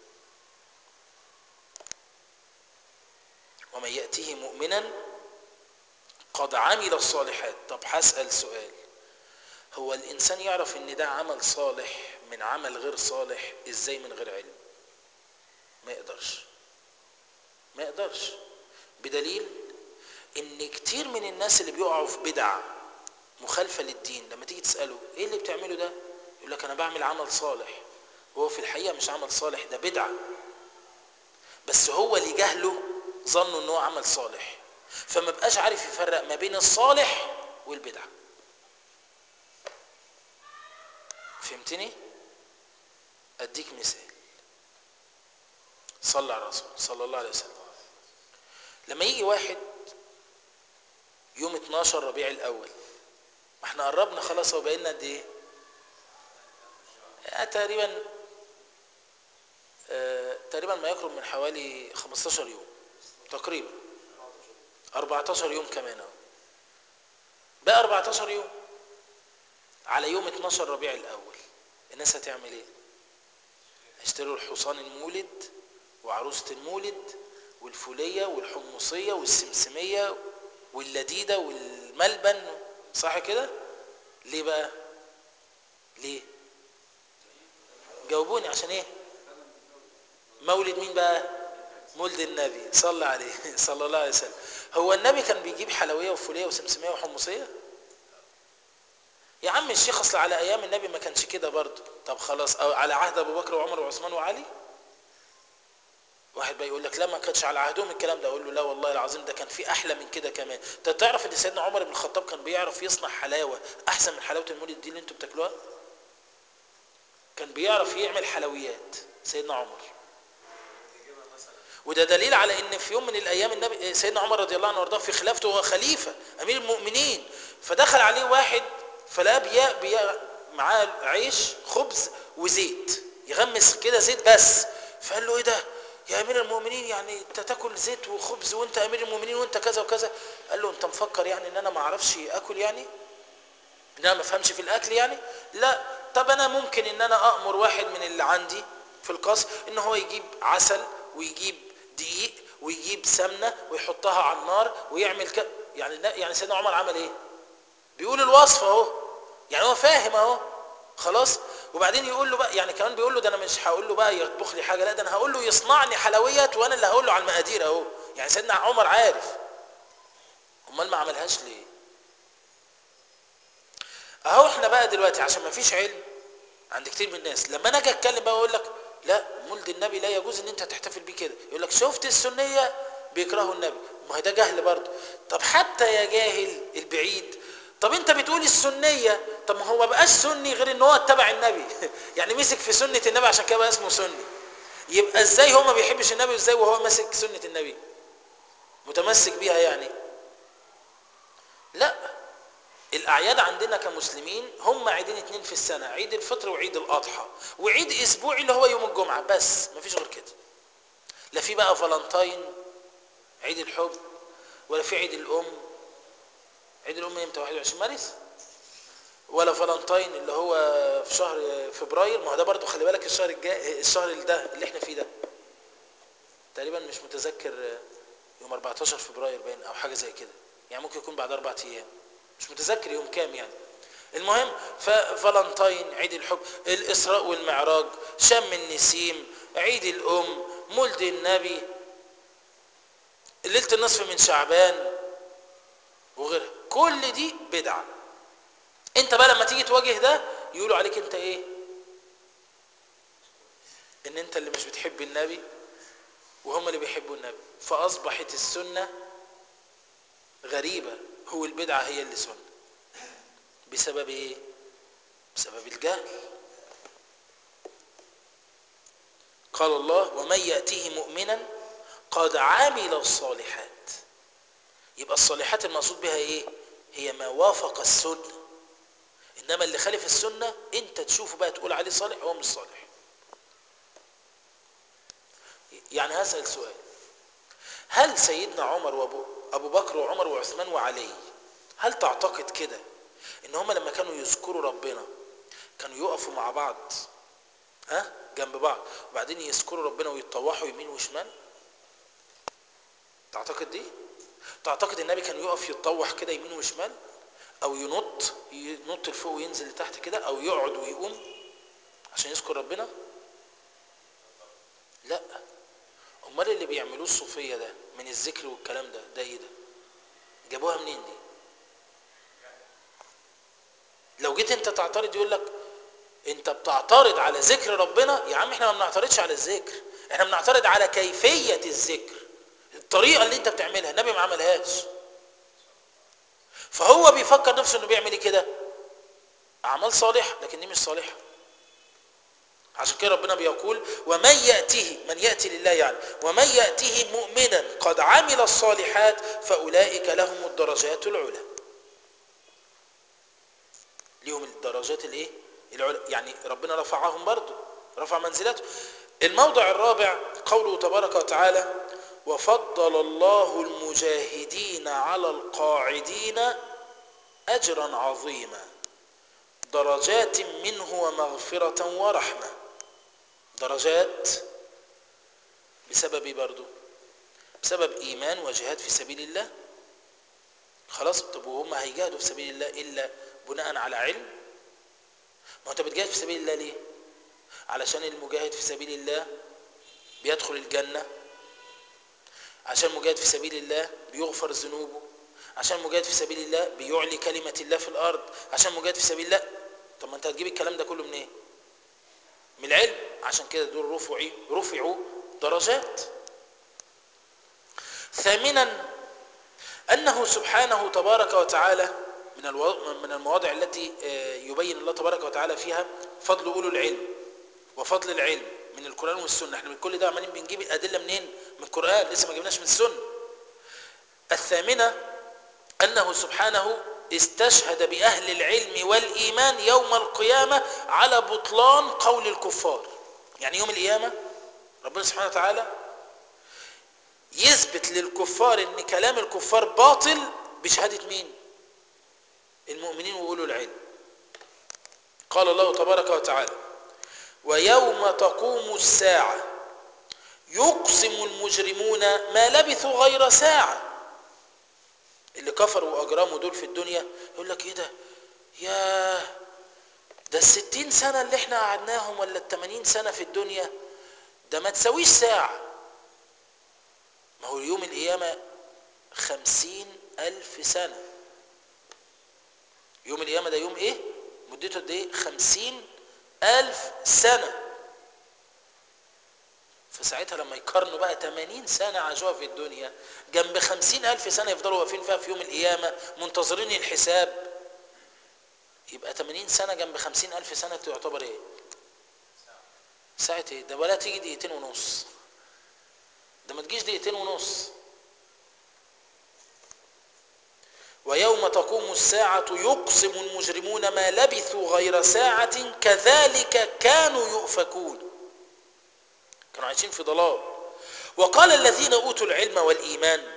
ومن يأته مؤمنا قد عمل الصالحات طب هسأل سؤال هو الإنسان يعرف إن ده عمل صالح من عمل غير صالح إزاي من غير علم ما يقدرش ما يقدرش بدليل إن كتير من الناس اللي بيقعوا في بدع مخالفة للدين لما تيجي تسأله إيه اللي بتعمله ده يقول لك أنا بعمل عمل صالح وهو في الحقيقة مش عمل صالح ده بدعة بس هو لجهله ظنوا إن هو عمل صالح فما بقاش عارف يفرق ما بين الصالح والبدعه فهمتني اديك مثال صلى على الرسول صلى الله عليه وسلم لما يجي واحد يوم 12 ربيع الاول ما احنا قربنا خلاص هو بقينا قد ايه يعني تقريبا آه تقريبا ما يقرب من حوالي 15 يوم تقريبا 14 يوم كمان اهو بقى 14 يوم على يوم 12 ربيع الاول الناس هتعمل ايه اشتروا الحصان المولد وعروسة المولد والفولية والحمصية والسمسمية واللديدة والملبن صح كده ليه بقى ليه جاوبوني عشان ايه مولد مين بقى مولد النبي صلى عليه صلى الله عليه وسلم هو النبي كان بيجيب حلوية وفولية وسمسمية وحمصية يا عم الشيخ اصل على ايام النبي ما كانش كده برضه طب خلاص أو على عهد ابو بكر وعمر وعثمان وعلي واحد بقى يقول لك لا ما كانش على عهدهم الكلام ده اقول له لا والله العظيم ده كان في احلى من كده كمان انت تعرف ان سيدنا عمر بن الخطاب كان بيعرف يصنع حلاوه احسن من حلاوه المولد دي اللي انتوا بتاكلوها كان بيعرف يعمل حلويات سيدنا عمر وده دليل على ان في يوم من الايام النبي سيدنا عمر رضي الله عنه وارضاه في خلافته هو خليفه امير المؤمنين فدخل عليه واحد فلا بيا بيا معاه عيش خبز وزيت يغمس كده زيت بس فقال له ايه ده يا امير المؤمنين يعني انت تاكل زيت وخبز وانت امير المؤمنين وانت كذا وكذا قال له انت مفكر يعني ان انا ما اعرفش اكل يعني ان انا ما افهمش في الاكل يعني لا طب انا ممكن ان انا امر واحد من اللي عندي في القصر ان هو يجيب عسل ويجيب دقيق ويجيب سمنه ويحطها على النار ويعمل ك... يعني يعني سيدنا عمر عمل ايه بيقول الوصفه اهو يعني هو فاهم اهو خلاص وبعدين يقول له بقى يعني كمان بيقول له ده انا مش هقول له بقى يطبخ لي حاجه لا ده انا هقول له يصنعني حلويات وانا اللي هقول له على المقادير اهو يعني سيدنا عمر عارف امال ما عملهاش ليه اهو احنا بقى دلوقتي عشان ما فيش علم عند كتير من الناس لما انا اجي اتكلم بقى اقول لك لا مولد النبي لا يجوز ان انت تحتفل بيه كده يقول لك شفت السنيه بيكرهوا النبي ما هو ده جهل برضه طب حتى يا جاهل البعيد طب انت بتقول السنيه طب ما هو ما بقاش سني غير ان هو اتبع النبي يعني مسك في سنه النبي عشان كده بقى اسمه سني يبقى ازاي هو ما بيحبش النبي وازاي وهو ماسك سنه النبي متمسك بيها يعني لا الاعياد عندنا كمسلمين هم عيدين اتنين في السنه عيد الفطر وعيد الاضحى وعيد اسبوعي اللي هو يوم الجمعه بس مفيش غير كده لا في بقى فالنتاين عيد الحب ولا في عيد الام عيد الام امتى 21 مارس ولا فالنتاين اللي هو في شهر فبراير ما هو ده برضه خلي بالك الشهر الجاي الشهر ده اللي احنا فيه ده تقريبا مش متذكر يوم 14 فبراير باين او حاجه زي كده يعني ممكن يكون بعد اربع ايام مش متذكر يوم كام يعني المهم فالنتاين عيد الحب الاسراء والمعراج شم النسيم عيد الام مولد النبي ليله النصف من شعبان وغيرها كل دي بدعه انت بقى لما تيجي تواجه ده يقولوا عليك انت ايه ان انت اللي مش بتحب النبي وهم اللي بيحبوا النبي فاصبحت السنه غريبه هو البدعه هي اللي سنه بسبب ايه بسبب الجهل قال الله ومن ياته مؤمنا قد عمل الصالحات يبقى الصالحات المقصود بها ايه هي ما وافق السنه انما اللي خالف السنه انت تشوفه بقى تقول عليه صالح هو مش صالح يعني هسال سؤال هل سيدنا عمر وابو ابو بكر وعمر وعثمان وعلي هل تعتقد كده ان هم لما كانوا يذكروا ربنا كانوا يقفوا مع بعض ها جنب بعض وبعدين يذكروا ربنا ويتطوحوا يمين وشمال تعتقد دي تعتقد النبي كان يقف يتطوح كده يمين وشمال او ينط ينط لفوق وينزل لتحت كده او يقعد ويقوم عشان يذكر ربنا لا امال اللي بيعملوه الصوفيه ده من الذكر والكلام ده ده ايه ده جابوها منين دي لو جيت انت تعترض يقول لك انت بتعترض على ذكر ربنا يا عم احنا ما بنعترضش على الذكر احنا بنعترض على كيفيه الذكر الطريقه اللي انت بتعملها النبي ما عملهاش فهو بيفكر نفسه انه بيعمل ايه كده اعمال صالحه لكن دي مش صالحه عشان كده ربنا بيقول ومن ياته من ياتي لله يعني ومن ياته مؤمنا قد عمل الصالحات فاولئك لهم الدرجات العلى ليهم الدرجات الايه العلى يعني ربنا رفعهم برضه رفع منزلته الموضع الرابع قوله تبارك وتعالى وفضل الله المجاهدين على القاعدين اجرا عظيما درجات منه ومغفره ورحمه درجات بسبب ايه برضو بسبب ايمان وجهاد في سبيل الله خلاص طب وهم هيجاهدوا في سبيل الله الا بناء على علم ما انت بتجاهد في سبيل الله ليه علشان المجاهد في سبيل الله بيدخل الجنة عشان مجاهد في سبيل الله بيغفر ذنوبه عشان مجاهد في سبيل الله بيعلي كلمة الله في الأرض عشان مجاهد في سبيل الله طب ما انت هتجيب الكلام ده كله منين إيه؟ من العلم عشان كده دول رفعوا رفعوا درجات ثامنا أنه سبحانه تبارك وتعالى من الو... من المواضع التي يبين الله تبارك وتعالى فيها فضل أولو العلم وفضل العلم من القرآن والسنة احنا من كل ده عمالين بنجيب الأدلة منين من القرآن لسه ما جبناش من السنة الثامنة أنه سبحانه استشهد بأهل العلم والإيمان يوم القيامة على بطلان قول الكفار يعني يوم القيامة ربنا سبحانه وتعالى يثبت للكفار ان كلام الكفار باطل بشهادة مين المؤمنين وأولو العلم قال الله تبارك وتعالى ويوم تقوم الساعة يقسم المجرمون ما لبثوا غير ساعة اللي كفروا وأجرموا دول في الدنيا يقول لك ايه ده يا ده الستين سنة اللي احنا قعدناهم ولا التمانين سنة في الدنيا ده ما تسويش ساعة ما هو يوم القيامة خمسين ألف سنة يوم القيامة ده يوم ايه مدته قد ايه خمسين ألف سنة فساعتها لما يقارنوا بقى 80 سنة عاشوها في الدنيا جنب 50 ألف سنة يفضلوا واقفين فيها في يوم القيامة منتظرين الحساب يبقى 80 سنة جنب 50 ألف سنة تعتبر ايه ساعة ايه ده ولا تيجي دقيقتين ونص ده ما تجيش دقيقتين ونص ويوم تقوم الساعة يقسم المجرمون ما لبثوا غير ساعة كذلك كانوا يؤفكون كانوا عايشين في ضلال وقال الذين أوتوا العلم والإيمان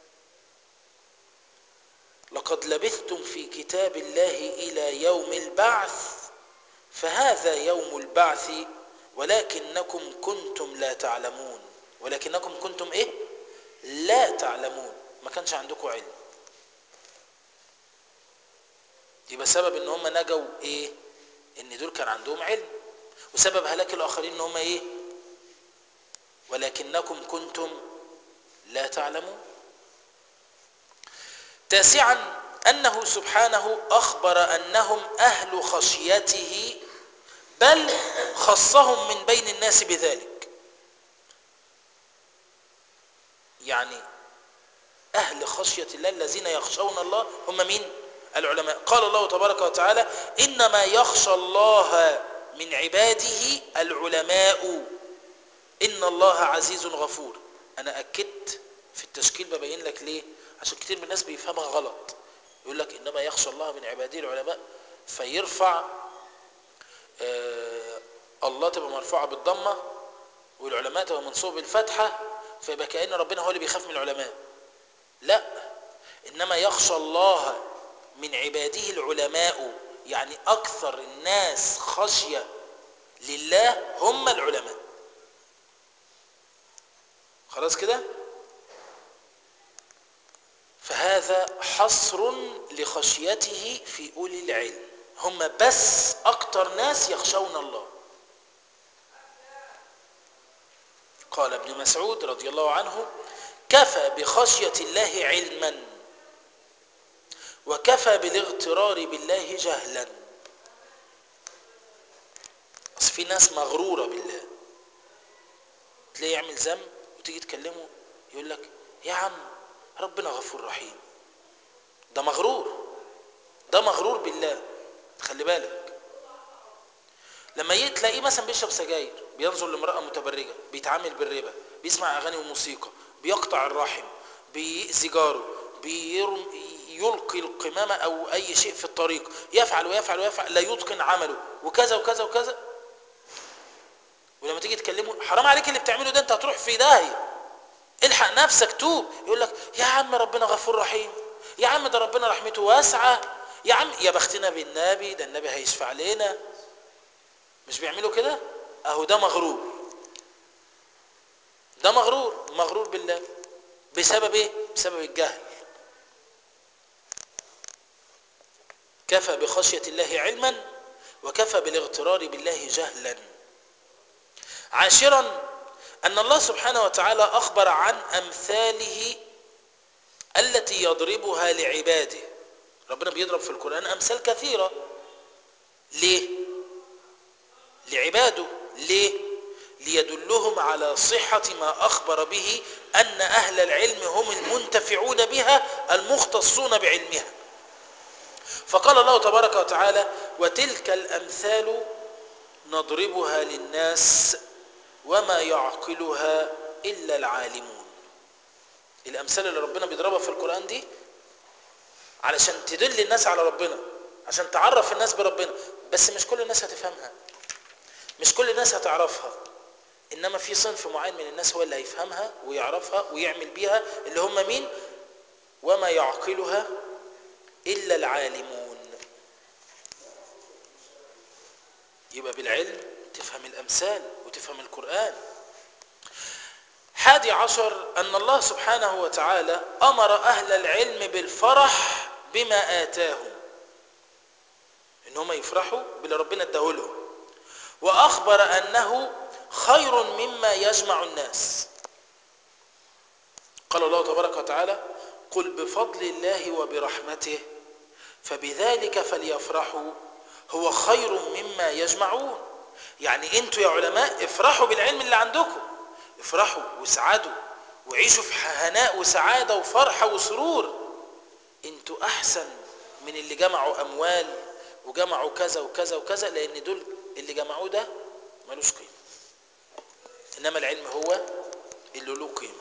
لقد لبثتم في كتاب الله إلى يوم البعث فهذا يوم البعث ولكنكم كنتم لا تعلمون ولكنكم كنتم إيه لا تعلمون ما كانش عندكم علم يبقى سبب ان هم نجوا ايه ان دول كان عندهم علم وسبب هلاك الاخرين ان هم ايه ولكنكم كنتم لا تعلمون تاسعا انه سبحانه اخبر انهم اهل خشيته بل خصهم من بين الناس بذلك يعني اهل خشيه الله الذين يخشون الله هم مين العلماء قال الله تبارك وتعالى انما يخشى الله من عباده العلماء ان الله عزيز غفور انا اكدت في التشكيل ببين لك ليه عشان كتير من الناس بيفهمها غلط يقول لك انما يخشى الله من عباده العلماء فيرفع آه الله تبقى مرفوعه بالضمه والعلماء تبقى منصوبه بالفتحه فيبقى كأن ربنا هو اللي بيخاف من العلماء لا انما يخشى الله من عباده العلماء يعني اكثر الناس خشيه لله هم العلماء خلاص كده فهذا حصر لخشيته في أولي العلم هم بس أكتر ناس يخشون الله قال ابن مسعود رضي الله عنه كفى بخشية الله علما وكفى بالاغترار بالله جهلا بس في ناس مغرورة بالله تلاقيه يعمل ذنب وتيجي تكلمه يقول لك يا عم ربنا غفور رحيم ده مغرور ده مغرور بالله خلي بالك لما تلاقيه مثلا بيشرب سجاير بينظر لامرأة متبرجة بيتعامل بالربا بيسمع أغاني وموسيقى بيقطع الرحم بيأذي جاره يلقي القمامة أو أي شيء في الطريق يفعل ويفعل ويفعل لا يتقن عمله وكذا وكذا وكذا ولما تيجي تكلمه حرام عليك اللي بتعمله ده انت هتروح في داهيه الحق نفسك توب يقول لك يا عم ربنا غفور رحيم يا عم ده ربنا رحمته واسعه يا عم يا بختنا بالنبي ده النبي هيشفع علينا مش بيعملوا كده اهو ده مغرور ده مغرور مغرور بالله بسبب ايه بسبب الجهل كفى بخشية الله علما وكفى بالاغترار بالله جهلا عاشرا أن الله سبحانه وتعالى أخبر عن أمثاله التي يضربها لعباده ربنا بيضرب في القرآن أمثال كثيرة ليه لعباده ليه ليدلهم على صحة ما أخبر به أن أهل العلم هم المنتفعون بها المختصون بعلمها فقال الله تبارك وتعالى وتلك الأمثال نضربها للناس وما يعقلها إلا العالمون الأمثال اللي ربنا بيضربها في القرآن دي علشان تدل الناس على ربنا عشان تعرف الناس بربنا بس مش كل الناس هتفهمها مش كل الناس هتعرفها إنما في صنف معين من الناس هو اللي هيفهمها ويعرفها ويعمل بيها اللي هم مين وما يعقلها إلا العالمون يبقى بالعلم تفهم الأمثال وتفهم القرآن حادي عشر أن الله سبحانه وتعالى أمر أهل العلم بالفرح بما آتاهم إن هم يفرحوا باللي ربنا اداهولهم وأخبر أنه خير مما يجمع الناس قال الله تبارك وتعالى قل بفضل الله وبرحمته فبذلك فليفرحوا هو خير مما يجمعون يعني انتوا يا علماء افرحوا بالعلم اللي عندكم افرحوا واسعدوا وعيشوا في هناء وسعادة وفرحة وسرور انتوا احسن من اللي جمعوا اموال وجمعوا كذا وكذا وكذا لان دول اللي جمعوه ده ملوش قيمة انما العلم هو اللي له قيمة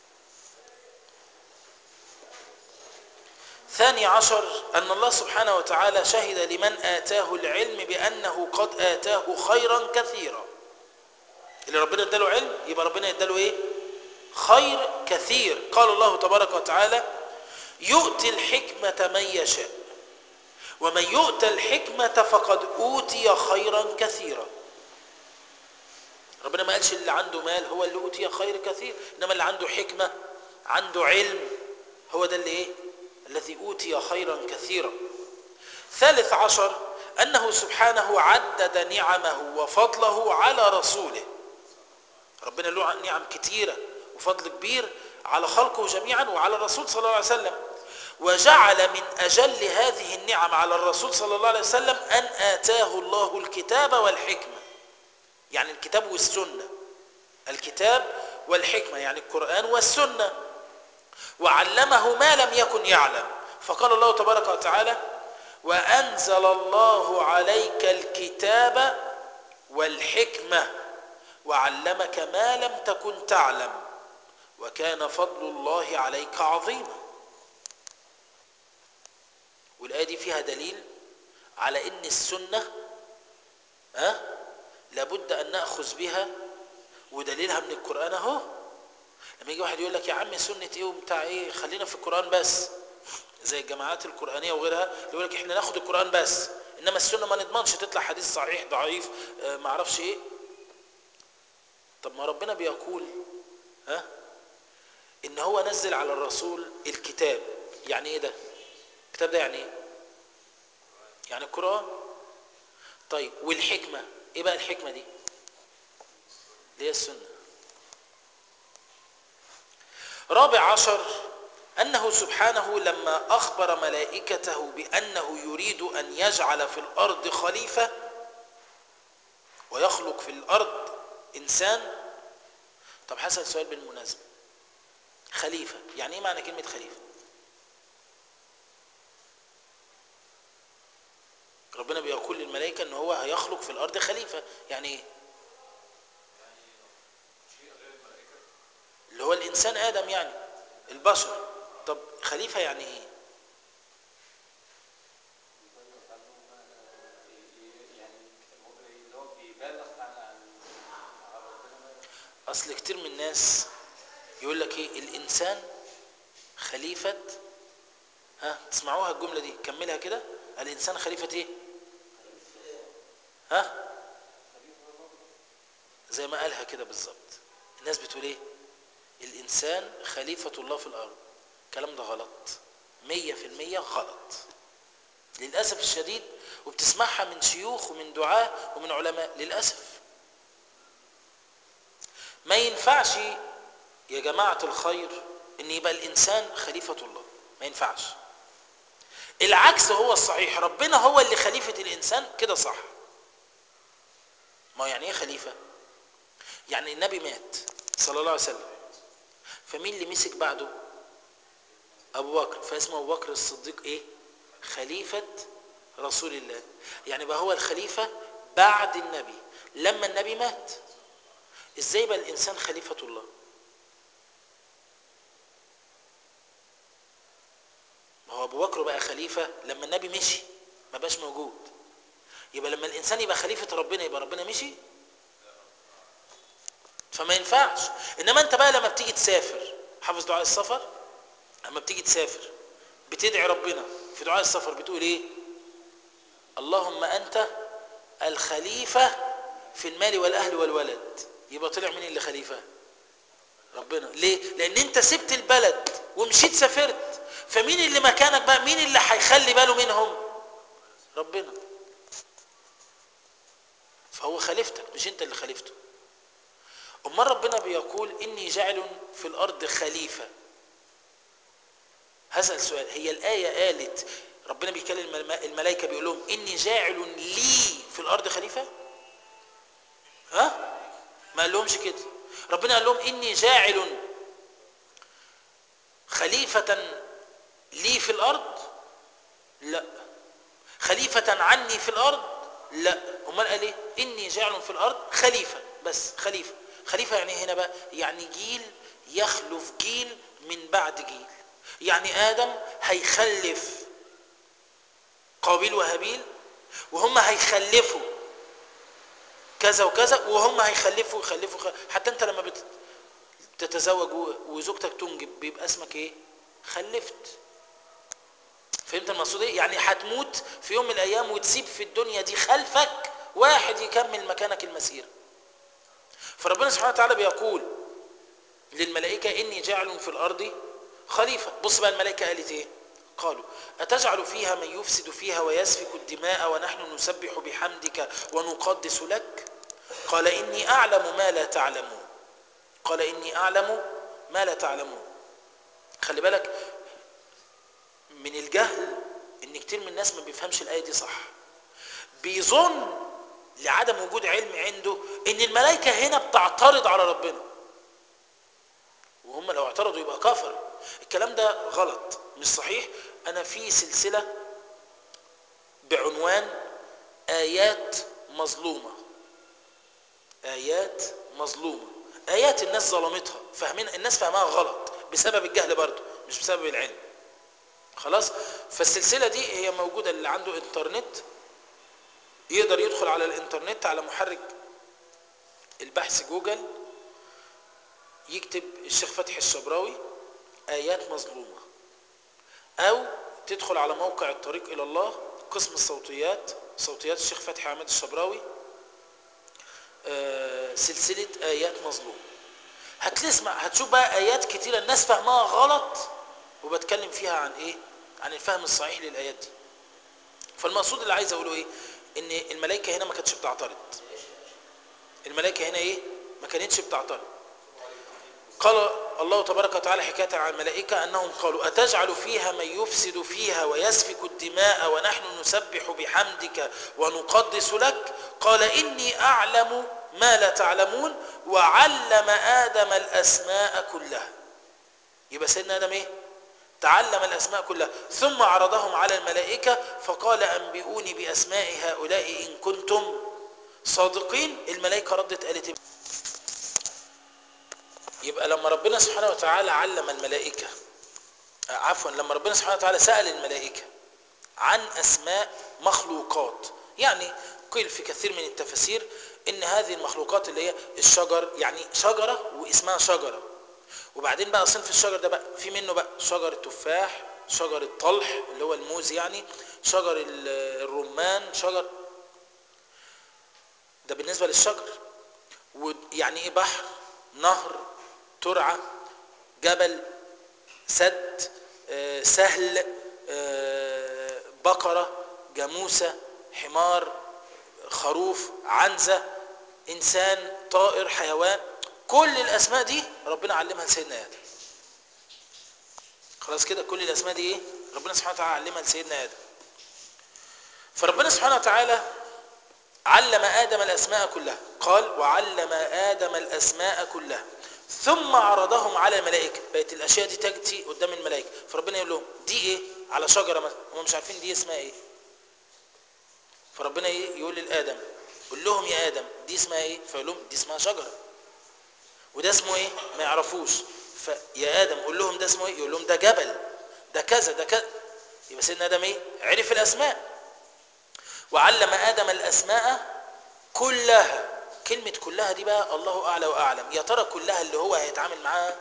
ثاني عشر أن الله سبحانه وتعالى شهد لمن آتاه العلم بأنه قد آتاه خيرا كثيرا اللي ربنا اداله علم يبقى ربنا اداله ايه خير كثير قال الله تبارك وتعالى يؤتي الحكمة من يشاء ومن يؤتى الحكمة فقد أوتي خيرا كثيرا ربنا ما قالش اللي عنده مال هو اللي أوتي خير كثير إنما اللي عنده حكمة عنده علم هو ده اللي ايه الذي أوتي خيرا كثيرا ثالث عشر أنه سبحانه عدد نعمه وفضله على رسوله ربنا له نعم كثيرة وفضل كبير على خلقه جميعا وعلى الرسول صلى الله عليه وسلم وجعل من أجل هذه النعم على الرسول صلى الله عليه وسلم أن آتاه الله الكتاب والحكمة يعني الكتاب والسنة الكتاب والحكمة يعني القرآن والسنة وعلمه ما لم يكن يعلم فقال الله تبارك وتعالى وأنزل الله عليك الكتاب والحكمة وعلمك ما لم تكن تعلم وكان فضل الله عليك عظيما والآية دي فيها دليل على أن السنة أه؟ لابد أن نأخذ بها ودليلها من القرآن اهو لما يجي واحد يقول لك يا عم سنة ايه وبتاع ايه خلينا في القرآن بس زي الجماعات القرآنية وغيرها يقول لك احنا ناخد القرآن بس انما السنة ما نضمنش تطلع حديث صحيح ضعيف اه ما اعرفش ايه طب ما ربنا بيقول ها ان هو نزل على الرسول الكتاب يعني ايه ده الكتاب ده يعني ايه يعني القرآن طيب والحكمة ايه بقى الحكمة دي اللي هي السنة رابع عشر أنه سبحانه لما أخبر ملائكته بأنه يريد أن يجعل في الأرض خليفة ويخلق في الأرض إنسان طب حسن سؤال بالمناسبة خليفة يعني إيه معنى كلمة خليفة ربنا بيقول للملائكة أنه هو هيخلق في الأرض خليفة يعني إيه اللي هو الإنسان آدم يعني البشر طب خليفة يعني إيه أصل كتير من الناس يقول لك إيه الإنسان خليفة ها تسمعوها الجملة دي كملها كده الإنسان خليفة إيه ها زي ما قالها كده بالظبط الناس بتقول إيه الإنسان خليفة الله في الأرض الكلام ده غلط مية في المية غلط للأسف الشديد وبتسمعها من شيوخ ومن دعاة ومن علماء للأسف ما ينفعش يا جماعة الخير ان يبقى الإنسان خليفة الله ما ينفعش العكس هو الصحيح ربنا هو اللي خليفة الإنسان كده صح ما هو يعني ايه خليفة يعني النبي مات صلى الله عليه وسلم فمين اللي مسك بعده ابو بكر فاسمه ابو بكر الصديق ايه خليفة رسول الله يعني بقى هو الخليفة بعد النبي لما النبي مات ازاي بقى الانسان خليفة الله ما هو ابو بكر بقى خليفة لما النبي مشي ما بقاش موجود يبقى لما الانسان يبقى خليفة ربنا يبقى ربنا مشي فما ينفعش انما انت بقى لما بتيجي تسافر حافظ دعاء السفر لما بتيجي تسافر بتدعي ربنا في دعاء السفر بتقول ايه اللهم انت الخليفة في المال والاهل والولد يبقى طلع مين اللي خليفة ربنا ليه لان انت سبت البلد ومشيت سافرت فمين اللي مكانك بقى مين اللي هيخلي باله منهم ربنا فهو خليفتك مش انت اللي خليفته امال ربنا بيقول اني جاعل في الارض خليفه هسال سؤال هي الايه قالت ربنا بيكلم الملائكه بيقول لهم اني جاعل لي في الارض خليفه ها ما قال لهمش كده ربنا قال لهم اني جاعل خليفه لي في الارض لا خليفه عني في الارض لا امال قال ايه اني جاعل في الارض خليفه بس خليفه خليفة يعني هنا بقى يعني جيل يخلف جيل من بعد جيل يعني آدم هيخلف قابيل وهابيل وهم هيخلفوا كذا وكذا وهم هيخلفوا يخلفوا حتى انت لما بتتزوج وزوجتك تنجب بيبقى اسمك ايه خلفت فهمت المقصود ايه يعني هتموت في يوم من الايام وتسيب في الدنيا دي خلفك واحد يكمل مكانك المسيره فربنا سبحانه وتعالى بيقول للملائكة إني جاعل في الأرض خليفة بص بقى الملائكة قالت إيه قالوا أتجعل فيها من يفسد فيها ويسفك الدماء ونحن نسبح بحمدك ونقدس لك قال إني أعلم ما لا تعلمون قال إني أعلم ما لا تعلمون خلي بالك من الجهل إن كتير من الناس ما بيفهمش الآية دي صح بيظن لعدم وجود علم عنده ان الملائكة هنا بتعترض على ربنا وهم لو اعترضوا يبقى كفر الكلام ده غلط مش صحيح انا في سلسلة بعنوان ايات مظلومة ايات مظلومة ايات الناس ظلمتها فاهمين الناس فهمها غلط بسبب الجهل برضه مش بسبب العلم خلاص فالسلسلة دي هي موجودة اللي عنده انترنت يقدر يدخل على الانترنت على محرك البحث جوجل يكتب الشيخ فتحي الشبراوي آيات مظلومة أو تدخل على موقع الطريق إلى الله قسم الصوتيات صوتيات الشيخ فتحي عماد الشبراوي آه سلسلة آيات مظلومة هتسمع هتشوف بقى آيات كتيرة الناس فهمها غلط وبتكلم فيها عن إيه عن الفهم الصحيح للآيات دي فالمقصود اللي عايز أقوله إيه ان الملائكة هنا ما كانتش بتعترض الملائكة هنا ايه ما كانتش بتعترض قال الله تبارك وتعالى حكاية عن الملائكة أنهم قالوا أتجعل فيها من يفسد فيها ويسفك الدماء ونحن نسبح بحمدك ونقدس لك قال إني أعلم ما لا تعلمون وعلم آدم الأسماء كلها يبقى سيدنا آدم إيه تعلم الأسماء كلها ثم عرضهم على الملائكة فقال أنبئوني بأسماء هؤلاء إن كنتم صادقين الملائكة ردت قالت يبقى لما ربنا سبحانه وتعالى علم الملائكة عفوا لما ربنا سبحانه وتعالى سأل الملائكة عن أسماء مخلوقات يعني قيل في كثير من التفاسير ان هذه المخلوقات اللي هي الشجر يعني شجرة واسمها شجرة وبعدين بقى صنف الشجر ده بقى في منه بقى شجر التفاح شجر الطلح اللي هو الموز يعني شجر الرمان شجر ده بالنسبة للشجر ويعني ايه بحر نهر ترعة جبل سد آه، سهل آه، بقرة جاموسة حمار خروف عنزة إنسان طائر حيوان كل الأسماء دي ربنا علمها لسيدنا آدم خلاص كده كل الأسماء دي إيه ربنا سبحانه وتعالى علمها لسيدنا آدم فربنا سبحانه وتعالى علم آدم الأسماء كلها قال وعلم آدم الأسماء كلها ثم عرضهم على الملائكة بقت الأشياء دي تأتي قدام الملائكة فربنا يقول لهم دي إيه على شجرة مثلا هم مش عارفين دي اسمها إيه فربنا إيه يقول للآدم قول لهم يا آدم دي اسمها إيه فيقول لهم دي اسمها شجرة وده اسمه إيه ما يعرفوش فيا آدم قول لهم ده اسمه إيه يقول لهم ده جبل ده كذا ده كذا يبقى سيدنا آدم إيه عرف الأسماء وعلم آدم الأسماء كلها كلمة كلها دي بقى الله أعلى وأعلم يا ترى كلها اللي هو هيتعامل معاها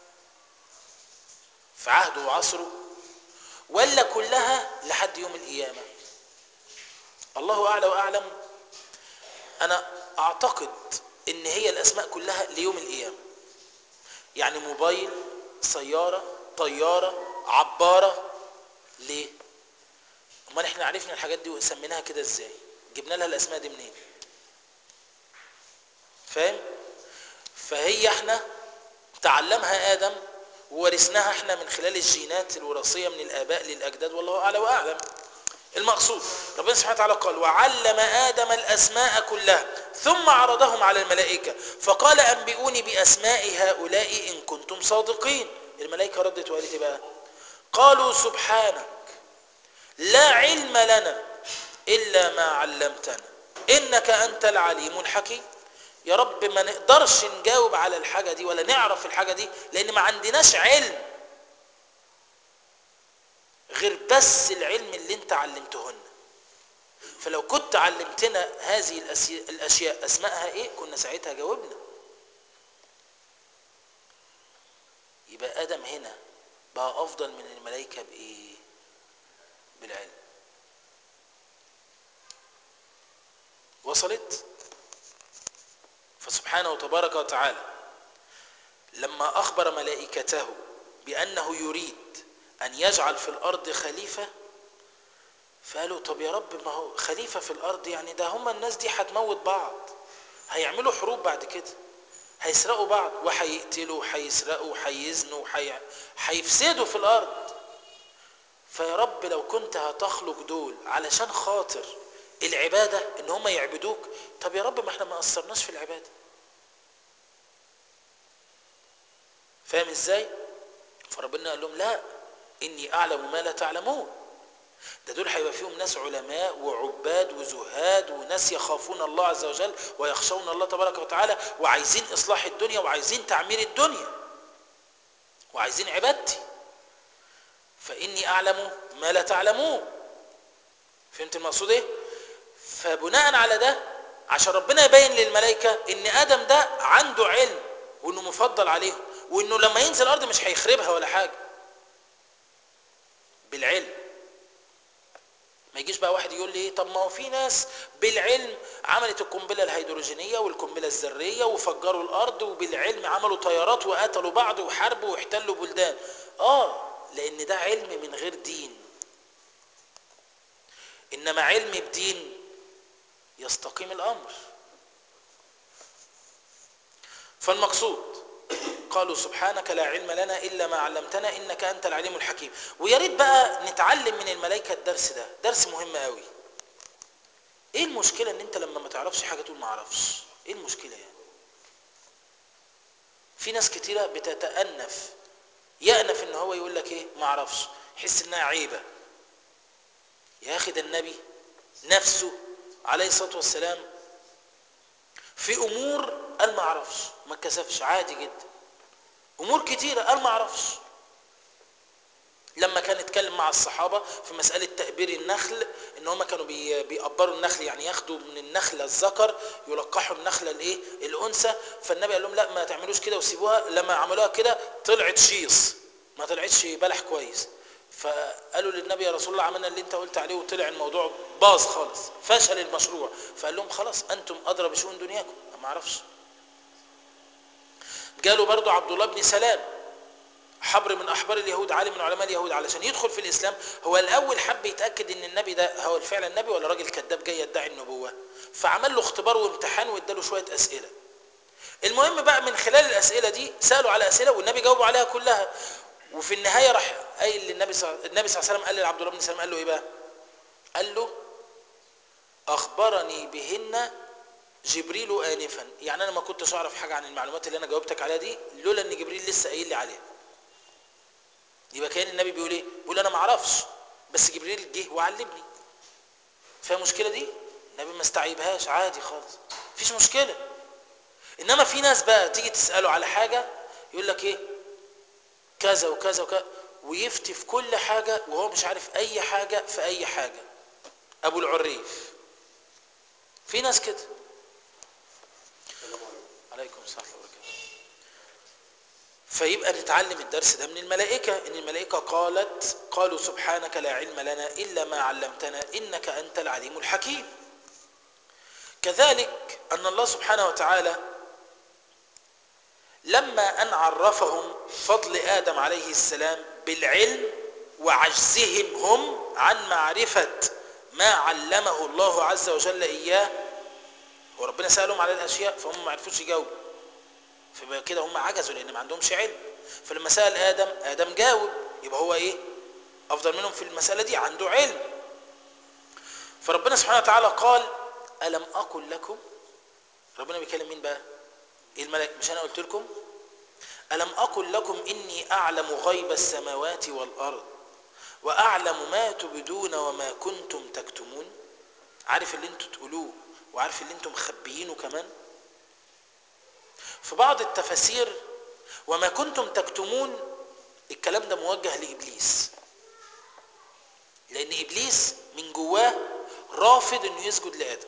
في عهده وعصره ولا كلها لحد يوم القيامة الله أعلى وأعلم أنا أعتقد إن هي الأسماء كلها ليوم القيامة يعني موبايل سيارة طيارة عبارة ليه امال احنا عرفنا الحاجات دي وسميناها كده ازاي جبنا لها الاسماء دي منين فاهم فهي احنا تعلمها ادم وورثناها احنا من خلال الجينات الوراثيه من الاباء للاجداد والله اعلى واعلم المقصود ربنا سبحانه وتعالى قال وعلم ادم الاسماء كلها ثم عرضهم على الملائكه فقال انبئوني باسماء هؤلاء ان كنتم صادقين الملائكه ردت وقالت ايه بقى قالوا سبحانك لا علم لنا إلا ما علمتنا إنك أنت العليم الحكيم يا رب ما نقدرش نجاوب على الحاجة دي ولا نعرف الحاجة دي لأن ما عندناش علم غير بس العلم اللي انت علمته لنا فلو كنت علمتنا هذه الأسي- الأشياء أسمائها إيه كنا ساعتها جاوبنا يبقى آدم هنا بقى أفضل من الملائكة بإيه بالعلم وصلت فسبحانه وتبارك وتعالى لما أخبر ملائكته بأنه يريد أن يجعل في الأرض خليفة فقالوا طب يا رب ما هو خليفة في الأرض يعني ده هم الناس دي هتموت بعض هيعملوا حروب بعد كده هيسرقوا بعض وهيقتلوا وهيسرقوا وهيزنوا وهي- هيفسدوا في الأرض فيا رب لو كنت هتخلق دول علشان خاطر العبادة ان هم يعبدوك طب يا رب ما احنا ما قصرناش في العبادة فاهم ازاي فربنا قال لهم لا اني اعلم ما لا تعلمون ده دول هيبقى فيهم ناس علماء وعباد وزهاد وناس يخافون الله عز وجل ويخشون الله تبارك وتعالى وعايزين اصلاح الدنيا وعايزين تعمير الدنيا وعايزين عبادتي فإني أعلم ما لا تعلمون فهمت المقصود ايه فبناء على ده عشان ربنا يبين للملائكة ان آدم ده عنده علم وانه مفضل عليهم وانه لما ينزل الارض مش هيخربها ولا حاجة بالعلم ما يجيش بقى واحد يقول لي ايه طب ما هو في ناس بالعلم عملت القنبله الهيدروجينيه والقنبله الذريه وفجروا الارض وبالعلم عملوا طيارات وقتلوا بعض وحاربوا واحتلوا بلدان اه لان ده علم من غير دين انما علم بدين يستقيم الامر فالمقصود قالوا سبحانك لا علم لنا الا ما علمتنا انك انت العليم الحكيم ويا ريت بقى نتعلم من الملائكه الدرس ده درس مهم قوي ايه المشكله ان انت لما ما تعرفش حاجه تقول ما اعرفش ايه المشكله يعني في ناس كتيره بتتأنف يأنف ان هو يقول لك ايه ما اعرفش يحس انها عيبه يا اخي ده النبي نفسه عليه الصلاه والسلام في امور قال ما اعرفش ما اتكسفش عادي جدا امور كتيره قال ما اعرفش لما كان اتكلم مع الصحابه في مساله تأبير النخل ان هم كانوا بي- بيقبروا النخل يعني ياخدوا من النخله الذكر يلقحوا النخله الايه الانثى فالنبي قال لهم لا ما تعملوش كده وسيبوها لما عملوها كده طلعت شيص ما طلعتش بلح كويس فقالوا للنبي يا رسول الله عملنا اللي انت قلت عليه وطلع الموضوع باظ خالص فشل المشروع فقال لهم خلاص انتم ادرى بشؤون دنياكم ما اعرفش جاله برضو عبد الله بن سلام حبر من احبار اليهود عالم من علماء اليهود علشان يدخل في الاسلام هو الاول حب يتاكد ان النبي ده هو فعلا النبي ولا راجل كذاب جاي يدعي النبوه فعمل له اختبار وامتحان واداله شويه اسئله المهم بقى من خلال الاسئله دي سالوا على اسئله والنبي جاوبوا عليها كلها وفي النهايه راح قايل للنبي صلى النبي صلى الله عليه وسلم قال لعبد الله بن سلام قال له ايه بقى قال له اخبرني بهن جبريل انفا يعني انا ما كنتش اعرف حاجه عن المعلومات اللي انا جاوبتك عليها دي لولا ان جبريل لسه قايل لي عليها يبقى كان النبي بيقول ايه بيقول انا ما اعرفش بس جبريل جه وعلمني فيها مشكله دي النبي ما استعيبهاش عادي خالص مفيش مشكله انما في ناس بقى تيجي تساله على حاجه يقول لك ايه كذا وكذا وكذا ويفتي في كل حاجه وهو مش عارف اي حاجه في اي حاجه ابو العريف في ناس كده عليكم السلام ورحمه الله وبركاته فيبقى نتعلم الدرس ده من الملائكة إن الملائكة قالت قالوا سبحانك لا علم لنا إلا ما علمتنا إنك أنت العليم الحكيم كذلك أن الله سبحانه وتعالى لما أن عرفهم فضل آدم عليه السلام بالعلم وعجزهم هم عن معرفة ما علمه الله عز وجل إياه وربنا سألهم على الأشياء فهم ما عرفوش يجاوبوا فيبقى كده هم عجزوا لان ما عندهمش علم فلما سال ادم ادم جاوب يبقى هو ايه افضل منهم في المساله دي عنده علم فربنا سبحانه وتعالى قال الم اقل لكم ربنا بيكلم مين بقى ايه الملائكه مش انا قلت لكم الم اقل لكم اني اعلم غيب السماوات والارض واعلم ما تبدون وما كنتم تكتمون عارف اللي انتوا تقولوه وعارف اللي انتم مخبيينه كمان في بعض التفاسير وما كنتم تكتمون الكلام ده موجه لابليس لان ابليس من جواه رافض انه يسجد لادم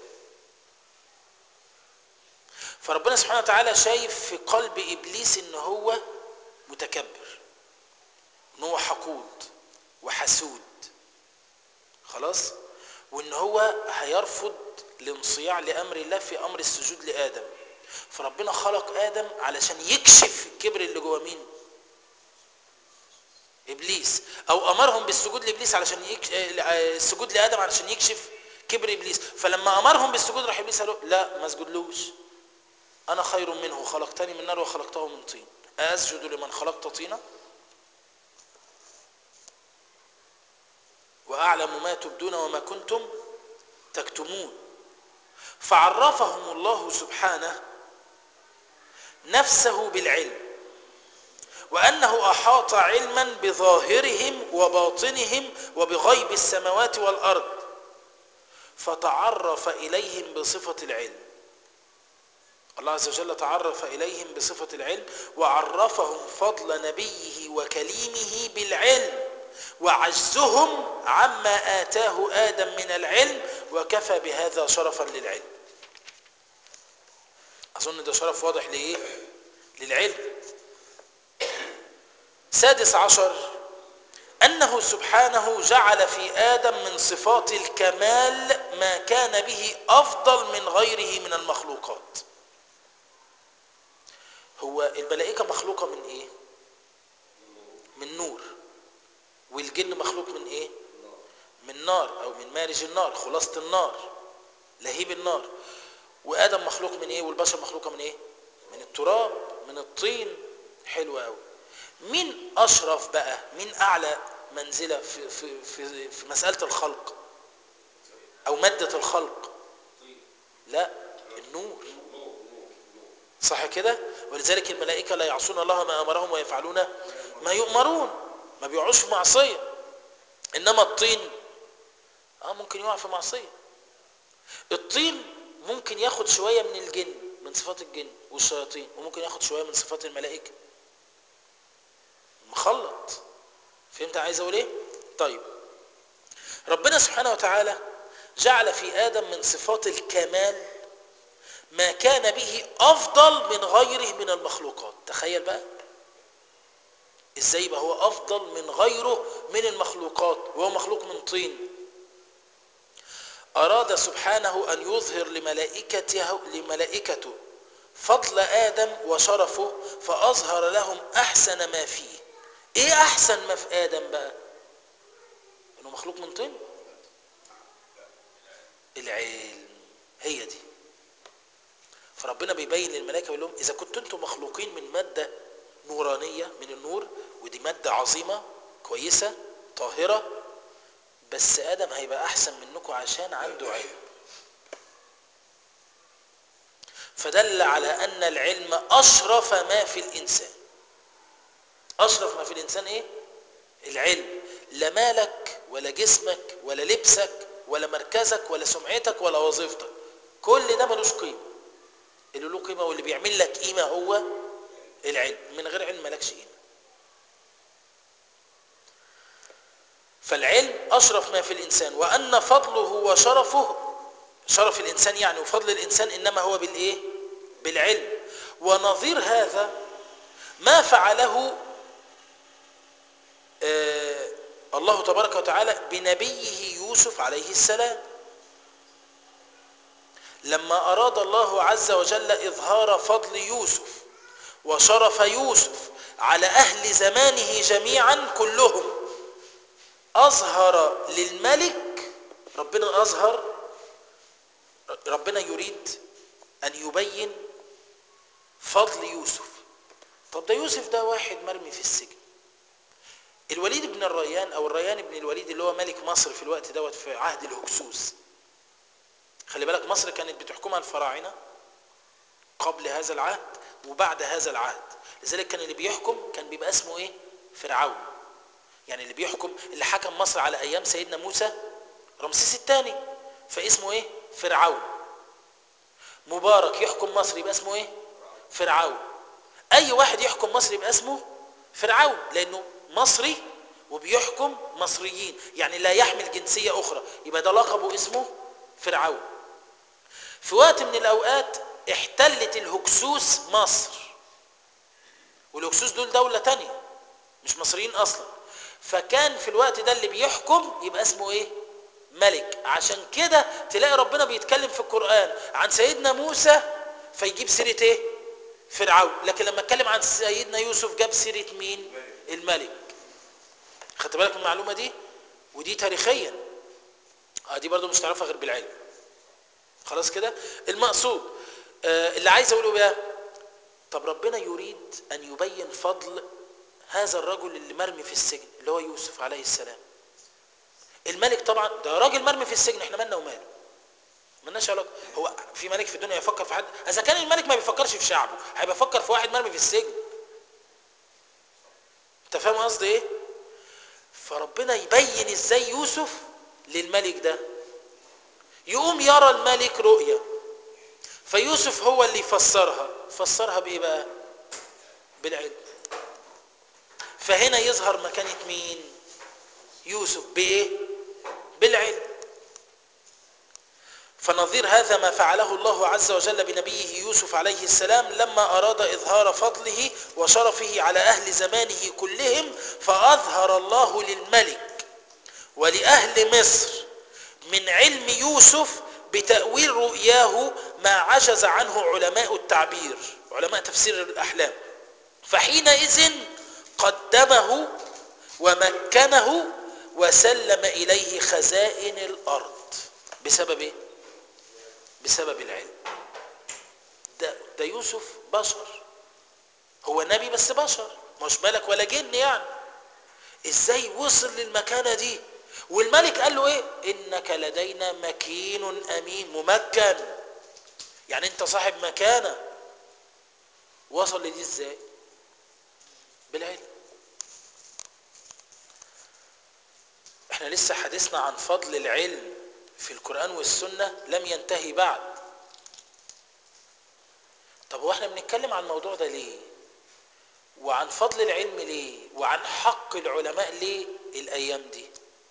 فربنا سبحانه وتعالى شايف في قلب ابليس ان هو متكبر ان هو حقود وحسود خلاص وان هو هيرفض الانصياع لامر الله في امر السجود لادم فربنا خلق ادم علشان يكشف الكبر اللي جوه مين ابليس او امرهم بالسجود لابليس علشان يكش... السجود لادم علشان يكشف كبر ابليس فلما امرهم بالسجود راح ابليس قال له لا ما اسجدلوش انا خير منه خلقتني من نار وخلقته من طين اسجد لمن خلقت طينا واعلم ما تبدون وما كنتم تكتمون فعرفهم الله سبحانه نفسه بالعلم وأنه أحاط علما بظاهرهم وباطنهم وبغيب السماوات والأرض فتعرف إليهم بصفة العلم الله عز وجل تعرف إليهم بصفة العلم وعرفهم فضل نبيه وكليمه بالعلم وعجزهم عما آتاه آدم من العلم وكفى بهذا شرفا للعلم أظن ده شرف واضح لإيه؟ للعلم سادس عشر أنه سبحانه جعل في آدم من صفات الكمال ما كان به أفضل من غيره من المخلوقات هو الملائكة مخلوقة من إيه؟ من نور والجن مخلوق من إيه؟ من نار أو من مارج النار خلاصة النار لهيب النار وادم مخلوق من ايه والبشر مخلوقه من ايه من التراب من الطين حلو قوي مين اشرف بقى مين اعلى منزله في في في, في مساله الخلق او ماده الخلق لا النور صح كده ولذلك الملائكه لا يعصون الله ما امرهم ويفعلون ما يؤمرون ما بيقعوش في معصيه انما الطين اه ممكن يقع في معصيه الطين ممكن ياخد شويه من الجن من صفات الجن والشياطين وممكن ياخد شويه من صفات الملائكه مخلط فهمت عايز اقول ايه طيب ربنا سبحانه وتعالى جعل في ادم من صفات الكمال ما كان به افضل من غيره من المخلوقات تخيل بقى ازاي يبقى هو افضل من غيره من المخلوقات وهو مخلوق من طين أراد سبحانه أن يظهر لملائكته, لملائكته فضل آدم وشرفه فأظهر لهم أحسن ما فيه ايه احسن ما في ادم بقى انه مخلوق من طين العلم هي دي فربنا بيبين للملائكه بيقول لهم اذا كنتوا انتم مخلوقين من ماده نورانيه من النور ودي ماده عظيمه كويسه طاهره بس ادم هيبقى احسن منكم عشان عنده علم فدل على ان العلم اشرف ما في الانسان اشرف ما في الانسان ايه العلم لا مالك ولا جسمك ولا لبسك ولا مركزك ولا سمعتك ولا وظيفتك كل ده ملوش قيمه اللي له قيمه واللي بيعمل لك قيمه هو العلم من غير علم مالكش قيمه فالعلم اشرف ما في الانسان وان فضله وشرفه شرف الانسان يعني وفضل الانسان انما هو بالايه بالعلم ونظير هذا ما فعله آه الله تبارك وتعالى بنبيه يوسف عليه السلام لما أراد الله عز وجل إظهار فضل يوسف وشرف يوسف على أهل زمانه جميعا كلهم أظهر للملك ربنا أظهر ربنا يريد أن يبين فضل يوسف طب ده يوسف ده واحد مرمي في السجن الوليد بن الريان او الريان بن الوليد اللي هو ملك مصر في الوقت دوت في عهد الهكسوس خلي بالك مصر كانت بتحكمها الفراعنه قبل هذا العهد وبعد هذا العهد لذلك كان اللي بيحكم كان بيبقى اسمه ايه فرعون يعني اللي بيحكم اللي حكم مصر على ايام سيدنا موسى رمسيس الثاني فاسمه ايه فرعون مبارك يحكم مصر يبقى اسمه ايه فرعون اي واحد يحكم مصر يبقى اسمه فرعون لانه مصري وبيحكم مصريين يعني لا يحمل جنسية أخرى يبقى ده لقبه اسمه فرعون في وقت من الأوقات احتلت الهكسوس مصر والهكسوس دول دولة تانية مش مصريين أصلا فكان في الوقت ده اللي بيحكم يبقى اسمه ايه ملك عشان كده تلاقي ربنا بيتكلم في القرآن عن سيدنا موسى فيجيب سيرة ايه فرعون لكن لما اتكلم عن سيدنا يوسف جاب سيرة مين الملك خدت بالك من المعلومه دي ودي تاريخيا اه دي برضو مش تعرفها غير بالعلم خلاص كده المقصود آه اللي عايز اقوله بقى طب ربنا يريد ان يبين فضل هذا الرجل اللي مرمي في السجن اللي هو يوسف عليه السلام الملك طبعا ده راجل مرمي في السجن احنا مالنا وماله مالناش علاقه هو في ملك في الدنيا يفكر في حد اذا كان الملك ما بيفكرش في شعبه هيبقى يفكر في واحد مرمي في السجن انت فاهم قصدي ايه فربنا يبين ازاي يوسف للملك ده يقوم يرى الملك رؤيا فيوسف هو اللي يفسرها فسرها بايه بقى بالعلم فهنا يظهر مكانة مين يوسف بايه بالعلم فنظير هذا ما فعله الله عز وجل بنبيه يوسف عليه السلام لما أراد إظهار فضله وشرفه على أهل زمانه كلهم فأظهر الله للملك ولأهل مصر من علم يوسف بتأويل رؤياه ما عجز عنه علماء التعبير علماء تفسير الأحلام فحينئذ قدمه ومكنه وسلم إليه خزائن الأرض بسبب ايه بسبب العلم ده, ده يوسف بشر هو نبي بس بشر مش ملك ولا جن يعني ازاي وصل للمكانة دي والملك قال له ايه انك لدينا مكين امين ممكن يعني انت صاحب مكانة وصل لدي ازاي بالعلم احنا لسه حديثنا عن فضل العلم في القرآن والسنة لم ينتهي بعد طب هو احنا بنتكلم عن الموضوع ده ليه وعن فضل العلم ليه وعن حق العلماء ليه الايام دي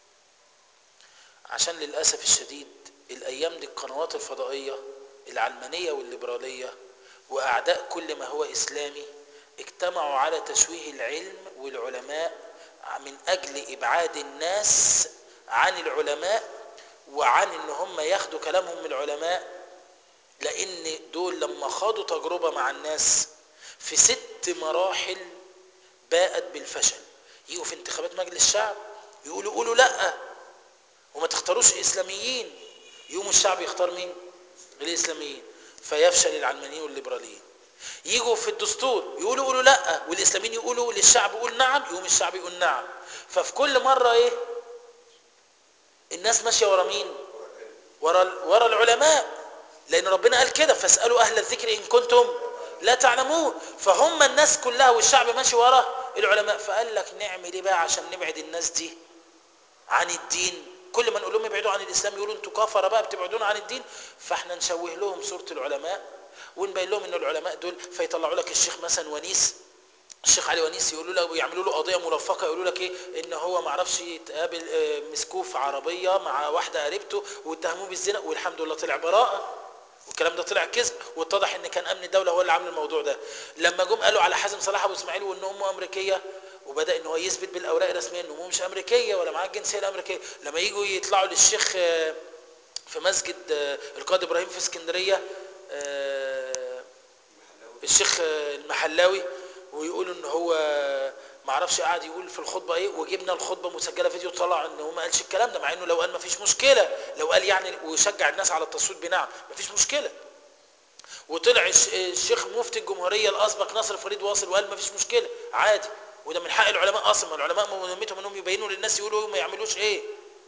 عشان للأسف الشديد الايام دي القنوات الفضائية العلمانية والليبرالية واعداء كل ما هو اسلامي اجتمعوا على تشويه العلم والعلماء من اجل ابعاد الناس عن العلماء وعن ان هم ياخدوا كلامهم من العلماء لان دول لما خاضوا تجربة مع الناس في ست مراحل باءت بالفشل يجوا في انتخابات مجلس الشعب يقولوا قولوا لا وما تختاروش اسلاميين يقوم الشعب يختار مين الاسلاميين فيفشل العلمانيين والليبراليين يجوا في الدستور يقولوا قولوا لا والاسلاميين يقولوا للشعب قول نعم يقوم الشعب يقول نعم ففي كل مره ايه الناس ماشيه ورا مين ورا ورا العلماء لان ربنا قال كده فاسالوا اهل الذكر ان كنتم لا تعلمون فهم الناس كلها والشعب ماشي ورا العلماء فقال لك نعمل ايه بقى عشان نبعد الناس دي عن الدين كل ما نقول لهم ابعدوا عن الاسلام يقولوا انتوا كفره بقى بتبعدونا عن الدين فاحنا نشوه لهم صوره العلماء ونبين لهم ان العلماء دول فيطلعوا لك الشيخ مثلا ونيس الشيخ علي ونيس يقولوا له يعملوا له قضيه ملفقه يقولوا لك ايه ان هو ما عرفش يتقابل آه، مسكوه في عربيه مع واحده قريبته واتهموه بالزنا والحمد لله طلع براءه والكلام ده طلع كذب واتضح ان كان امن الدوله هو اللي عامل الموضوع ده لما جم قالوا على حازم صلاح ابو اسماعيل وان امه امريكيه وبدا ان هو يثبت بالاوراق الرسميه ان امه مش امريكيه ولا معاه الجنسيه الامريكيه لما يجوا يطلعوا للشيخ آه، في مسجد آه، القاضي ابراهيم في اسكندريه آه، الشيخ آه، المحلاوي ويقولوا ان هو ما اعرفش قاعد يقول في الخطبه ايه وجبنا الخطبه مسجله فيديو طلع ان هو ما قالش الكلام ده مع انه لو قال ما فيش مشكله لو قال يعني ويشجع الناس على التصويت بنعم ما فيش مشكله وطلع الش- الشيخ مفتي الجمهوريه الاسبق ناصر فريد واصل وقال ما فيش مشكله عادي وده من حق العلماء اصلا ما العلماء مهمتهم انهم يبينوا للناس يقولوا ما يعملوش ايه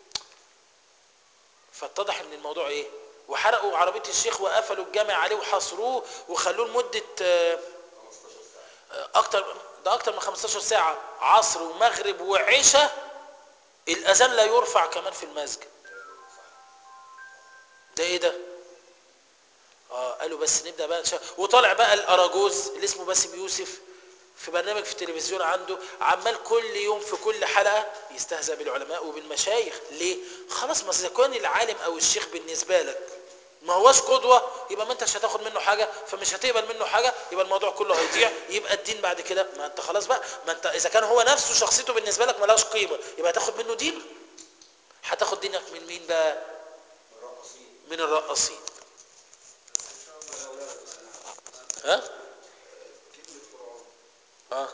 فاتضح ان الموضوع ايه وحرقوا عربيه الشيخ وقفلوا الجامع عليه وحاصروه وخلوه لمده آه، آه، اكتر ده اكتر من 15 ساعه عصر ومغرب وعشاء الاذان لا يرفع كمان في المسجد ده ايه ده اه قالوا بس نبدا بقى نشا... وطالع بقى الاراجوز اللي اسمه باسم يوسف في برنامج في التلفزيون عنده عمال كل يوم في كل حلقه يستهزأ بالعلماء وبالمشايخ ليه خلاص ما اذا كان العالم او الشيخ بالنسبه لك ما هواش قدوه يبقى ما انتش هتاخد منه حاجه فمش هتقبل منه حاجه يبقى الموضوع كله هيضيع يبقى الدين بعد كده ما انت خلاص بقى ما انت اذا كان هو نفسه شخصيته بالنسبه لك ملهاش قيمه يبقى هتاخد منه دين هتاخد دينك من مين بقى من الرقاصين ها اه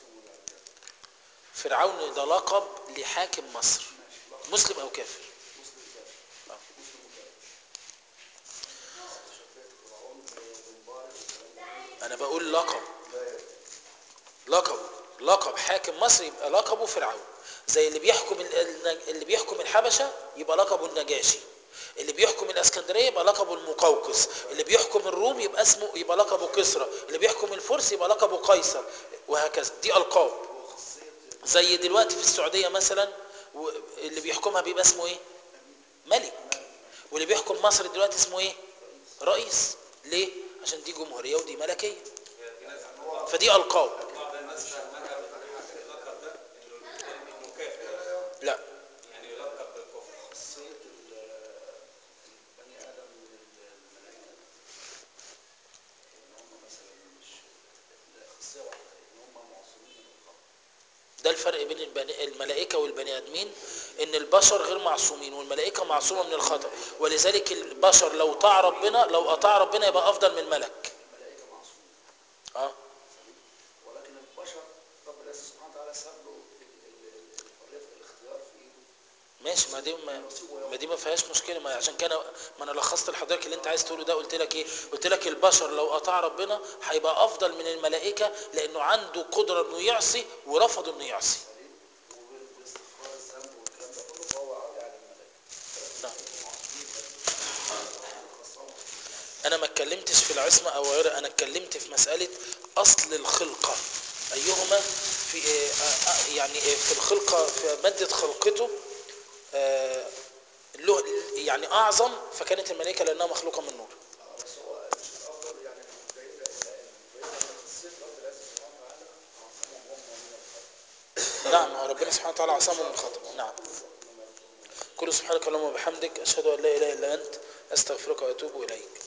فرعون ده لقب لحاكم مصر مسلم او كافر آه. انا بقول لقب لقب لقب حاكم مصر يبقى لقبه فرعون زي اللي بيحكم ال- ال- اللي بيحكم الحبشه يبقى لقبه النجاشي اللي بيحكم الاسكندريه يبقى لقبه المقوقس اللي بيحكم الروم يبقى اسمه يبقى لقبه كسرى اللي بيحكم الفرس يبقى لقبه قيصر وهكذا دي القاب زي دلوقتي في السعوديه مثلا و- اللي بيحكمها بيبقى اسمه ايه ملك واللي بيحكم مصر دلوقتي اسمه ايه رئيس ليه عشان دي جمهوريه ودي ملكيه فدي القاب بعض الناس فاهمها اللقب ده انه انه كافر لا يعني يلقب بالكفر خاصية ال- البني آدم من الملائكة إن هم مثلا مش لا، خاصية واحدة إن هم معصومين من الخطأ ده الفرق بين البني الملائكة والبني آدمين إن البشر غير معصومين والملائكة معصومة من الخطأ ولذلك البشر لو طاع ربنا لو أطاع ربنا يبقى أفضل من الملك الملائكة معصومين اه ولكن البشر رب العزة سبحانه وتعالى ساب له ال- ال- ال- الحرية في الاختيار في إيده ماشي ما دي ما, ما دي ما فيهاش مشكلة ما عشان كده ما أنا لخصت لحضرتك اللي أنت عايز تقوله ده قلت لك إيه قلت لك البشر لو أطاع ربنا هيبقى أفضل من الملائكة لأنه عنده قدرة إنه يعصي ورفض إنه يعصي وباستغفار الذنب والكلام ده كله فهو عالي على الملائكة نعم. معصومين بس خاصة انا ما اتكلمتش في العصمه او غيرها انا اتكلمت في مساله اصل الخلقه ايهما في آه، آه، يعني آه، في الخلقه في ماده خلقته آه، له يعني اعظم فكانت الملائكه لانها مخلوقه من نور آه، بس هو مش الافضل يعني بعيد بعيد عن خاصيه رب العزه سبحانه وتعالى عصمهم هم من الخطا نعم هو ربنا سبحانه وتعالى عصمه من الخطا نعم كل سبحانك اللهم وبحمدك اشهد ان لا اله الا انت استغفرك واتوب اليك